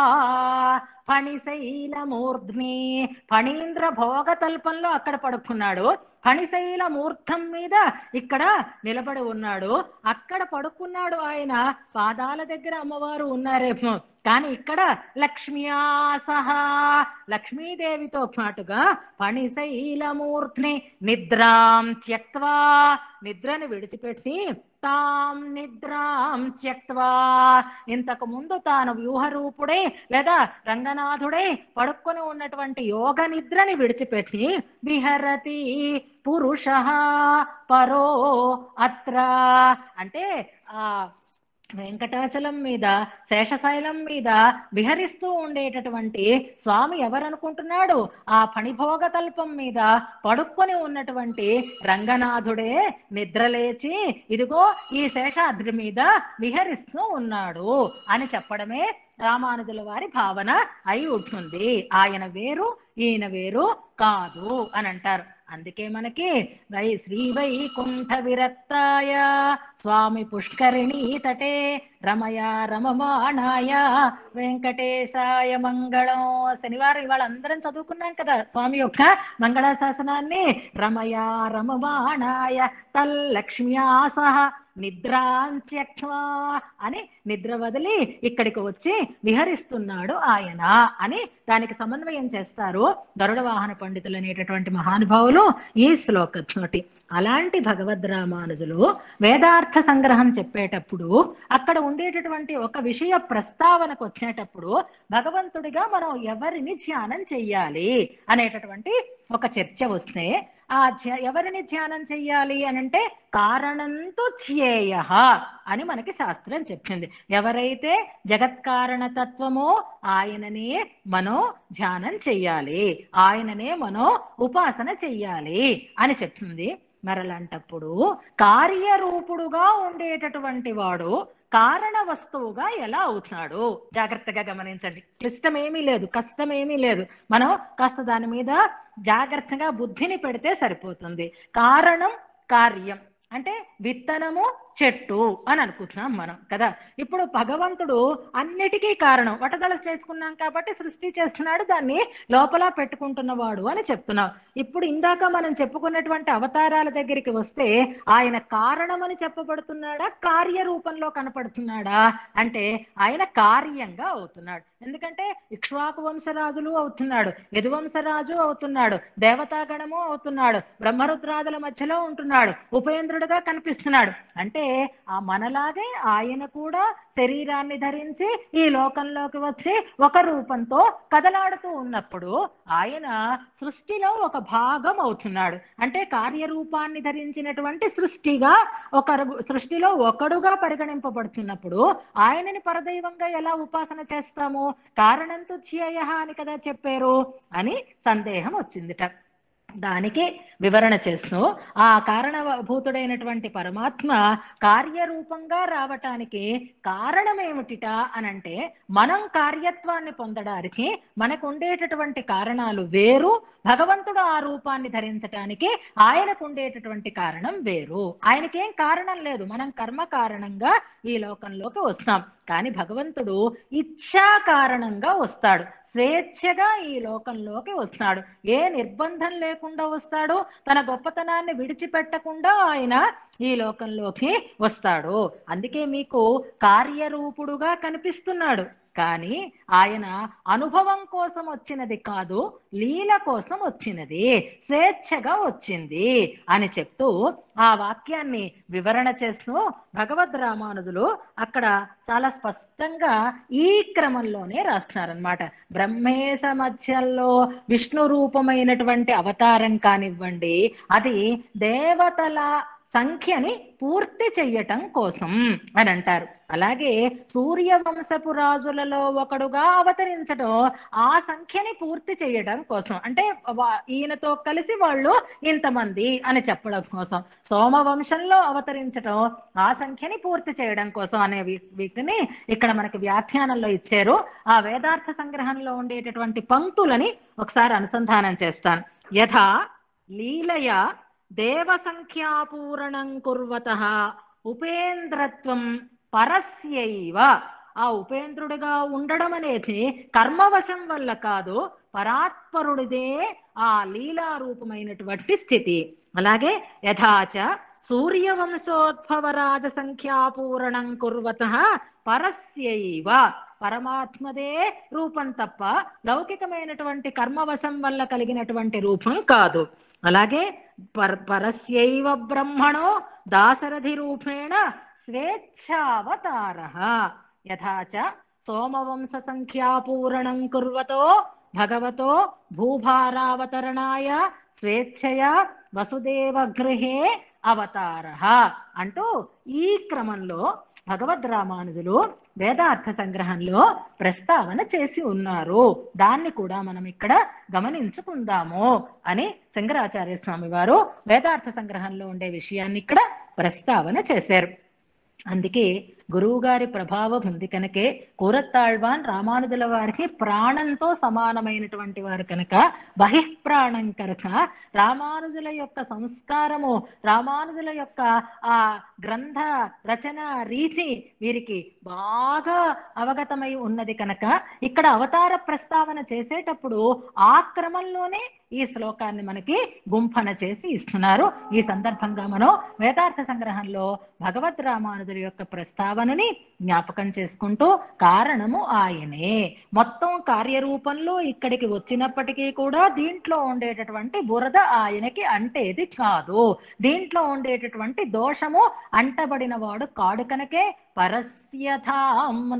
ఫణిశైలమూర్ధ్ని ఫణీంద్ర భోగతల్పంలో అక్కడ పడుకున్నాడు ఫణిశైల మూర్ధం మీద ఇక్కడ నిలబడి ఉన్నాడు అక్కడ పడుకున్నాడు ఆయన పాదాల దగ్గర అమ్మవారు ఉన్నారేమో కానీ ఇక్కడ లక్ష్మ్యా సహా లక్ష్మీదేవితో పాటుగా ఫణిశైలమూర్ధ్ని నిద్రాం త్యక్వా నిద్రను విడిచిపెట్టి తాం నిద్రాం త్యక్వా ఇంతకు ముందు తాను వ్యూహరూపుడే లేదా రంగనాథుడే పడుకొని ఉన్నటువంటి యోగ నిద్రని విడిచిపెట్టి విహరతి పురుష పరో అత్ర అంటే ఆ వెంకటాచలం మీద శేషశైలం మీద విహరిస్తూ ఉండేటటువంటి స్వామి ఎవరనుకుంటున్నాడు ఆ ఫణిభోగ తల్పం మీద పడుక్కొని ఉన్నటువంటి రంగనాథుడే నిద్రలేచి ఇదిగో ఈ శేషాద్రి మీద విహరిస్తూ ఉన్నాడు అని చెప్పడమే రామానుజుల వారి భావన అయి ఉంటుంది ఆయన వేరు ఈయన వేరు కాదు అని అంటారు అందుకే మనకి వై శ్రీ వైకుంఠ విరక్తాయ స్వామి పుష్కరిణీ తటే రమయ రమమాణాయ వెంకటేశాయ మంగళం శనివారం ఇవాళ అందరం చదువుకున్నాం కదా స్వామి యొక్క మంగళాశాసనాన్ని రమయ రమమాణాయ తల్లక్ష్మ్యా సహ నిద్రాంత్యక్ష్మా అని నిద్ర వదిలి ఇక్కడికి వచ్చి విహరిస్తున్నాడు ఆయన అని దానికి సమన్వయం చేస్తారు గరుడ వాహన పండితులు అనేటటువంటి మహానుభావులు ఈ శ్లోకంతోటి అలాంటి భగవద్ రామానుజులు వేదార్థ సంగ్రహం చెప్పేటప్పుడు అక్కడ ఉండేటటువంటి ఒక విషయ ప్రస్తావనకు వచ్చేటప్పుడు భగవంతుడిగా మనం ఎవరిని ధ్యానం చెయ్యాలి అనేటటువంటి ఒక చర్చ వస్తే ఆ ధ్య- ఎవరిని ధ్యానం చెయ్యాలి అని అంటే కారణంతో ధ్యేయ అని మనకి శాస్త్రం చెప్పింది ఎవరైతే జగత్కారణ తత్వమో ఆయననే మనం ధ్యానం చెయ్యాలి ఆయననే మనం ఉపాసన చెయ్యాలి అని చెప్తుంది మరలాంటప్పుడు కార్యరూపుడుగా ఉండేటటువంటి వాడు కారణ వస్తువుగా ఎలా అవుతున్నాడు జాగ్రత్తగా గమనించండి క్లిష్టమేమీ లేదు కష్టమేమీ లేదు మనం కాస్త దాని మీద జాగ్రత్తగా బుద్ధిని పెడితే సరిపోతుంది కారణం కార్యం అంటే విత్తనము చెట్టు అని అనుకుంటున్నాం మనం కదా ఇప్పుడు భగవంతుడు అన్నిటికీ కారణం వటదల చేసుకున్నాం కాబట్టి సృష్టి చేస్తున్నాడు దాన్ని లోపల పెట్టుకుంటున్నవాడు అని చెప్తున్నాం ఇప్పుడు ఇందాక మనం చెప్పుకున్నటువంటి అవతారాల దగ్గరికి వస్తే ఆయన కారణమని చెప్పబడుతున్నాడా కార్యరూపంలో కనపడుతున్నాడా అంటే ఆయన కార్యంగా అవుతున్నాడు ఎందుకంటే ఇక్ష్వాకు వంశరాజులు అవుతున్నాడు యదువంశరాజు అవుతున్నాడు దేవతాగణము అవుతున్నాడు బ్రహ్మరుద్రాదుల మధ్యలో ఉంటున్నాడు ఉపేంద్రుడుగా కనిపిస్తున్నాడు అంటే ఆ మనలాగే ఆయన కూడా శరీరాన్ని ధరించి ఈ లోకంలోకి వచ్చి ఒక రూపంతో కదలాడుతూ ఉన్నప్పుడు ఆయన సృష్టిలో ఒక భాగం అవుతున్నాడు అంటే కార్యరూపాన్ని ధరించినటువంటి సృష్టిగా ఒక రు- సృష్టిలో ఒకడుగా పరిగణింపబడుతున్నప్పుడు ఆయనని పరదైవంగా ఎలా ఉపాసన చేస్తాము కారణంతో ధ్యేయ అని కదా చెప్పారు అని సందేహం వచ్చిందిట దానికి వివరణ చేస్తూ ఆ కారణభూతుడైనటువంటి పరమాత్మ కార్యరూపంగా రావటానికి కారణమేమిటిట అనంటే మనం కార్యత్వాన్ని పొందడానికి మనకు ఉండేటటువంటి కారణాలు వేరు భగవంతుడు ఆ రూపాన్ని ధరించటానికి ఆయనకు ఉండేటటువంటి కారణం వేరు ఆయనకేం కారణం లేదు మనం కర్మ కారణంగా ఈ లోకంలోకి వస్తాం కానీ భగవంతుడు ఇచ్ఛా కారణంగా వస్తాడు స్వేచ్ఛగా ఈ లోకంలోకి వస్తాడు ఏ నిర్బంధం లేకుండా వస్తాడు తన గొప్పతనాన్ని విడిచిపెట్టకుండా ఆయన ఈ లోకంలోకి వస్తాడు అందుకే మీకు కార్యరూపుడుగా కనిపిస్తున్నాడు కానీ ఆయన అనుభవం కోసం వచ్చినది కాదు లీల కోసం వచ్చినది స్వేచ్ఛగా వచ్చింది అని చెప్తూ ఆ వాక్యాన్ని వివరణ చేస్తూ భగవద్ రామానుజులు అక్కడ చాలా స్పష్టంగా ఈ క్రమంలోనే రాస్తున్నారనమాట బ్రహ్మేశ మధ్యలో విష్ణు రూపమైనటువంటి అవతారం కానివ్వండి అది దేవతల సంఖ్యని పూర్తి చెయ్యటం కోసం అని అంటారు అలాగే సూర్యవంశపు రాజులలో ఒకడుగా అవతరించడం ఆ సంఖ్యని పూర్తి చేయడం కోసం అంటే వా- ఈయనతో కలిసి వాళ్ళు ఇంతమంది అని చెప్పడం కోసం సోమవంశంలో అవతరించడం ఆ సంఖ్యని పూర్తి చేయడం కోసం అనే వీ- వీటిని ఇక్కడ మనకి వ్యాఖ్యానంలో ఇచ్చారు ఆ వేదార్థ సంగ్రహంలో ఉండేటటువంటి పంక్తులని ఒకసారి అనుసంధానం చేస్తాను యథా లీలయ దేవ సంఖ్యాపూరణం కుర్వత ఉపేంద్రత్వం పరస్యైవ ఆ ఉపేంద్రుడిగా ఉండడం అనేది కర్మవశం వల్ల కాదు పరాత్పరుడిదే ఆ లీలా రూపమైనటువంటి స్థితి అలాగే యథాచ సూర్యవంశోద్భవ రాజ సంఖ్యాపూరణం కుర్వత పరస్యైవ పరమాత్మదే రూపం తప్ప లౌకికమైనటువంటి కర్మవశం వల్ల కలిగినటువంటి రూపం కాదు అలాగే పర పరస్యైవ బ్రహ్మణో దాశరథి రూపేణ స్వేచ్ఛావతార యథాచ సోమవంశ సంఖ్యాపూరణం కుర్వతో భగవతో భూభారావతరణాయ స్వేచ్ఛయా వసుదేవ గృహే అవతార అంటూ ఈ క్రమంలో భగవద్ రామానుజులు వేదార్థ సంగ్రహంలో ప్రస్తావన చేసి ఉన్నారు దాన్ని కూడా మనం ఇక్కడ గమనించుకుందాము అని శంకరాచార్య స్వామి వారు వేదార్థ సంగ్రహంలో ఉండే విషయాన్ని ఇక్కడ ప్రస్తావన చేశారు అందుకే గురువు గారి ప్రభావం ఉంది కనుకే కూరత్తాళ్వాన్ రామానుజుల వారికి ప్రాణంతో సమానమైనటువంటి వారు కనుక బహిఃప్రాణం కనుక రామానుజుల యొక్క సంస్కారము రామానుజుల యొక్క ఆ గ్రంథ రచన రీతి వీరికి బాగా అవగతమై ఉన్నది కనుక ఇక్కడ అవతార ప్రస్తావన చేసేటప్పుడు ఆ క్రమంలోనే ఈ శ్లోకాన్ని మనకి గుంఫన చేసి ఇస్తున్నారు ఈ సందర్భంగా మనం వేదార్థ సంగ్రహంలో భగవద్ రామానుజుల యొక్క ప్రస్తావనని జ్ఞాపకం చేసుకుంటూ కారణము ఆయనే మొత్తం కార్యరూపంలో ఇక్కడికి వచ్చినప్పటికీ కూడా దీంట్లో ఉండేటటువంటి బురద ఆయనకి అంటేది కాదు దీంట్లో ఉండేటటువంటి దోషము అంటబడిన వాడు కాడు కనుకే పరస్యథామ్న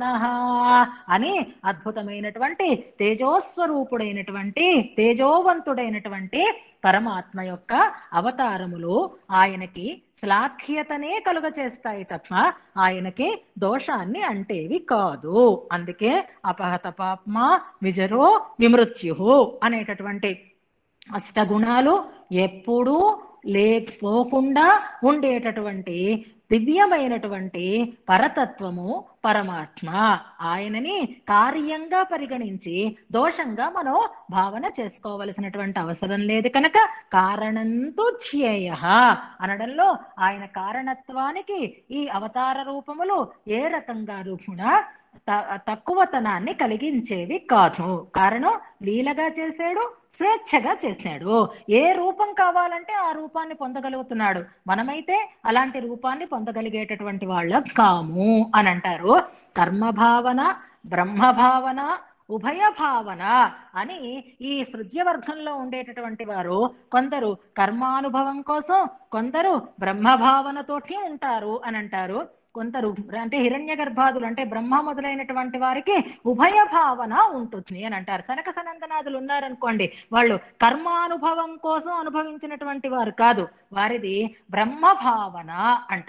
అని అద్భుతమైనటువంటి తేజోస్వరూపుడైనటువంటి తేజోవంతుడైనటువంటి పరమాత్మ యొక్క అవతారములు ఆయనకి శ్లాఘ్యతనే కలుగ చేస్తాయి తప్ప ఆయనకి దోషాన్ని అంటేవి కాదు అందుకే అపహత పాప్మ విజరో విమృత్యు అనేటటువంటి అష్టగుణాలు ఎప్పుడూ లేకపోకుండా ఉండేటటువంటి దివ్యమైనటువంటి పరతత్వము పరమాత్మ ఆయనని కార్యంగా పరిగణించి దోషంగా మనం భావన చేసుకోవలసినటువంటి అవసరం లేదు కనుక కారణంతో ధ్యేయ అనడంలో ఆయన కారణత్వానికి ఈ అవతార రూపములు ఏ రకంగా కూడా త- తక్కువతనాన్ని కలిగించేవి కాదు కారణం లీలగా చేశాడు స్వేచ్ఛగా చేశాడు ఏ రూపం కావాలంటే ఆ రూపాన్ని పొందగలుగుతున్నాడు మనమైతే అలాంటి రూపాన్ని పొందగలిగేటటువంటి వాళ్ళం కాము అని అంటారు కర్మభావన బ్రహ్మభావన ఉభయ భావన అని ఈ సృజ్యవర్గంలో ఉండేటటువంటి వారు కొందరు కర్మానుభవం కోసం కొందరు బ్రహ్మభావనతోటి ఉంటారు అని అంటారు కొందరు అంటే హిరణ్య గర్భాదులు అంటే బ్రహ్మ మొదలైనటువంటి వారికి ఉభయ భావన ఉంటుంది అని అంటారు సనక సనందనాదులు ఉన్నారనుకోండి వాళ్ళు కర్మానుభవం కోసం అనుభవించినటువంటి వారు కాదు వారిది బ్రహ్మ భావన అంటారు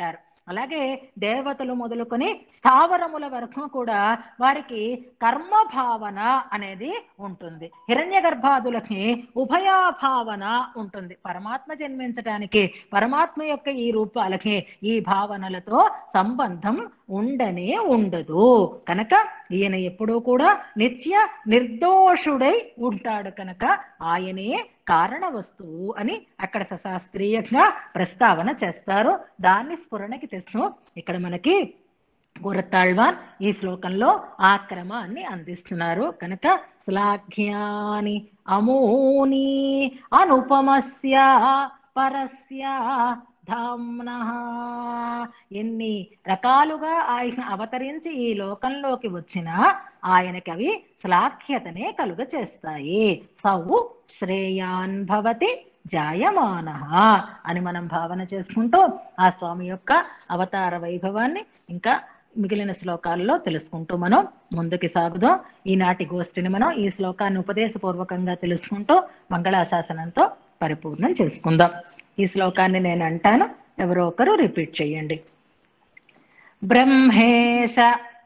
అలాగే దేవతలు మొదలుకొని స్థావరముల వరకు కూడా వారికి కర్మ భావన అనేది ఉంటుంది హిరణ్య గర్భాదులకి ఉభయాభావన ఉంటుంది పరమాత్మ జన్మించడానికి పరమాత్మ యొక్క ఈ రూపాలకి ఈ భావనలతో సంబంధం ఉండనే ఉండదు కనుక ఈయన ఎప్పుడూ కూడా నిత్య నిర్దోషుడై ఉంటాడు కనుక ఆయనే కారణ వస్తువు అని అక్కడ సశాస్త్రీయంగా ప్రస్తావన చేస్తారు దాన్ని స్ఫురణకి తెస్తూ ఇక్కడ మనకి గురతాళ్వాన్ ఈ శ్లోకంలో ఆ క్రమాన్ని అందిస్తున్నారు కనుక శ్లాఘ్యాని అమూని అనుపమస్య పరస్య ధామ్న ఎన్ని రకాలుగా ఆయన అవతరించి ఈ లోకంలోకి వచ్చినా ఆయనకి అవి శ్లాఘ్యతనే కలుగ చేస్తాయి సౌ శ్రేయాన్ భవతి జాయమాన అని మనం భావన చేసుకుంటూ ఆ స్వామి యొక్క అవతార వైభవాన్ని ఇంకా మిగిలిన శ్లోకాల్లో తెలుసుకుంటూ మనం ముందుకు సాగుదాం ఈనాటి గోష్ఠిని మనం ఈ శ్లోకాన్ని ఉపదేశపూర్వకంగా తెలుసుకుంటూ మంగళాశాసనంతో పరిపూర్ణం చేసుకుందాం ఈ శ్లోకాన్ని నేను అంటాను ఎవరో ఒకరు రిపీట్ చేయండి బ్రహ్మేశ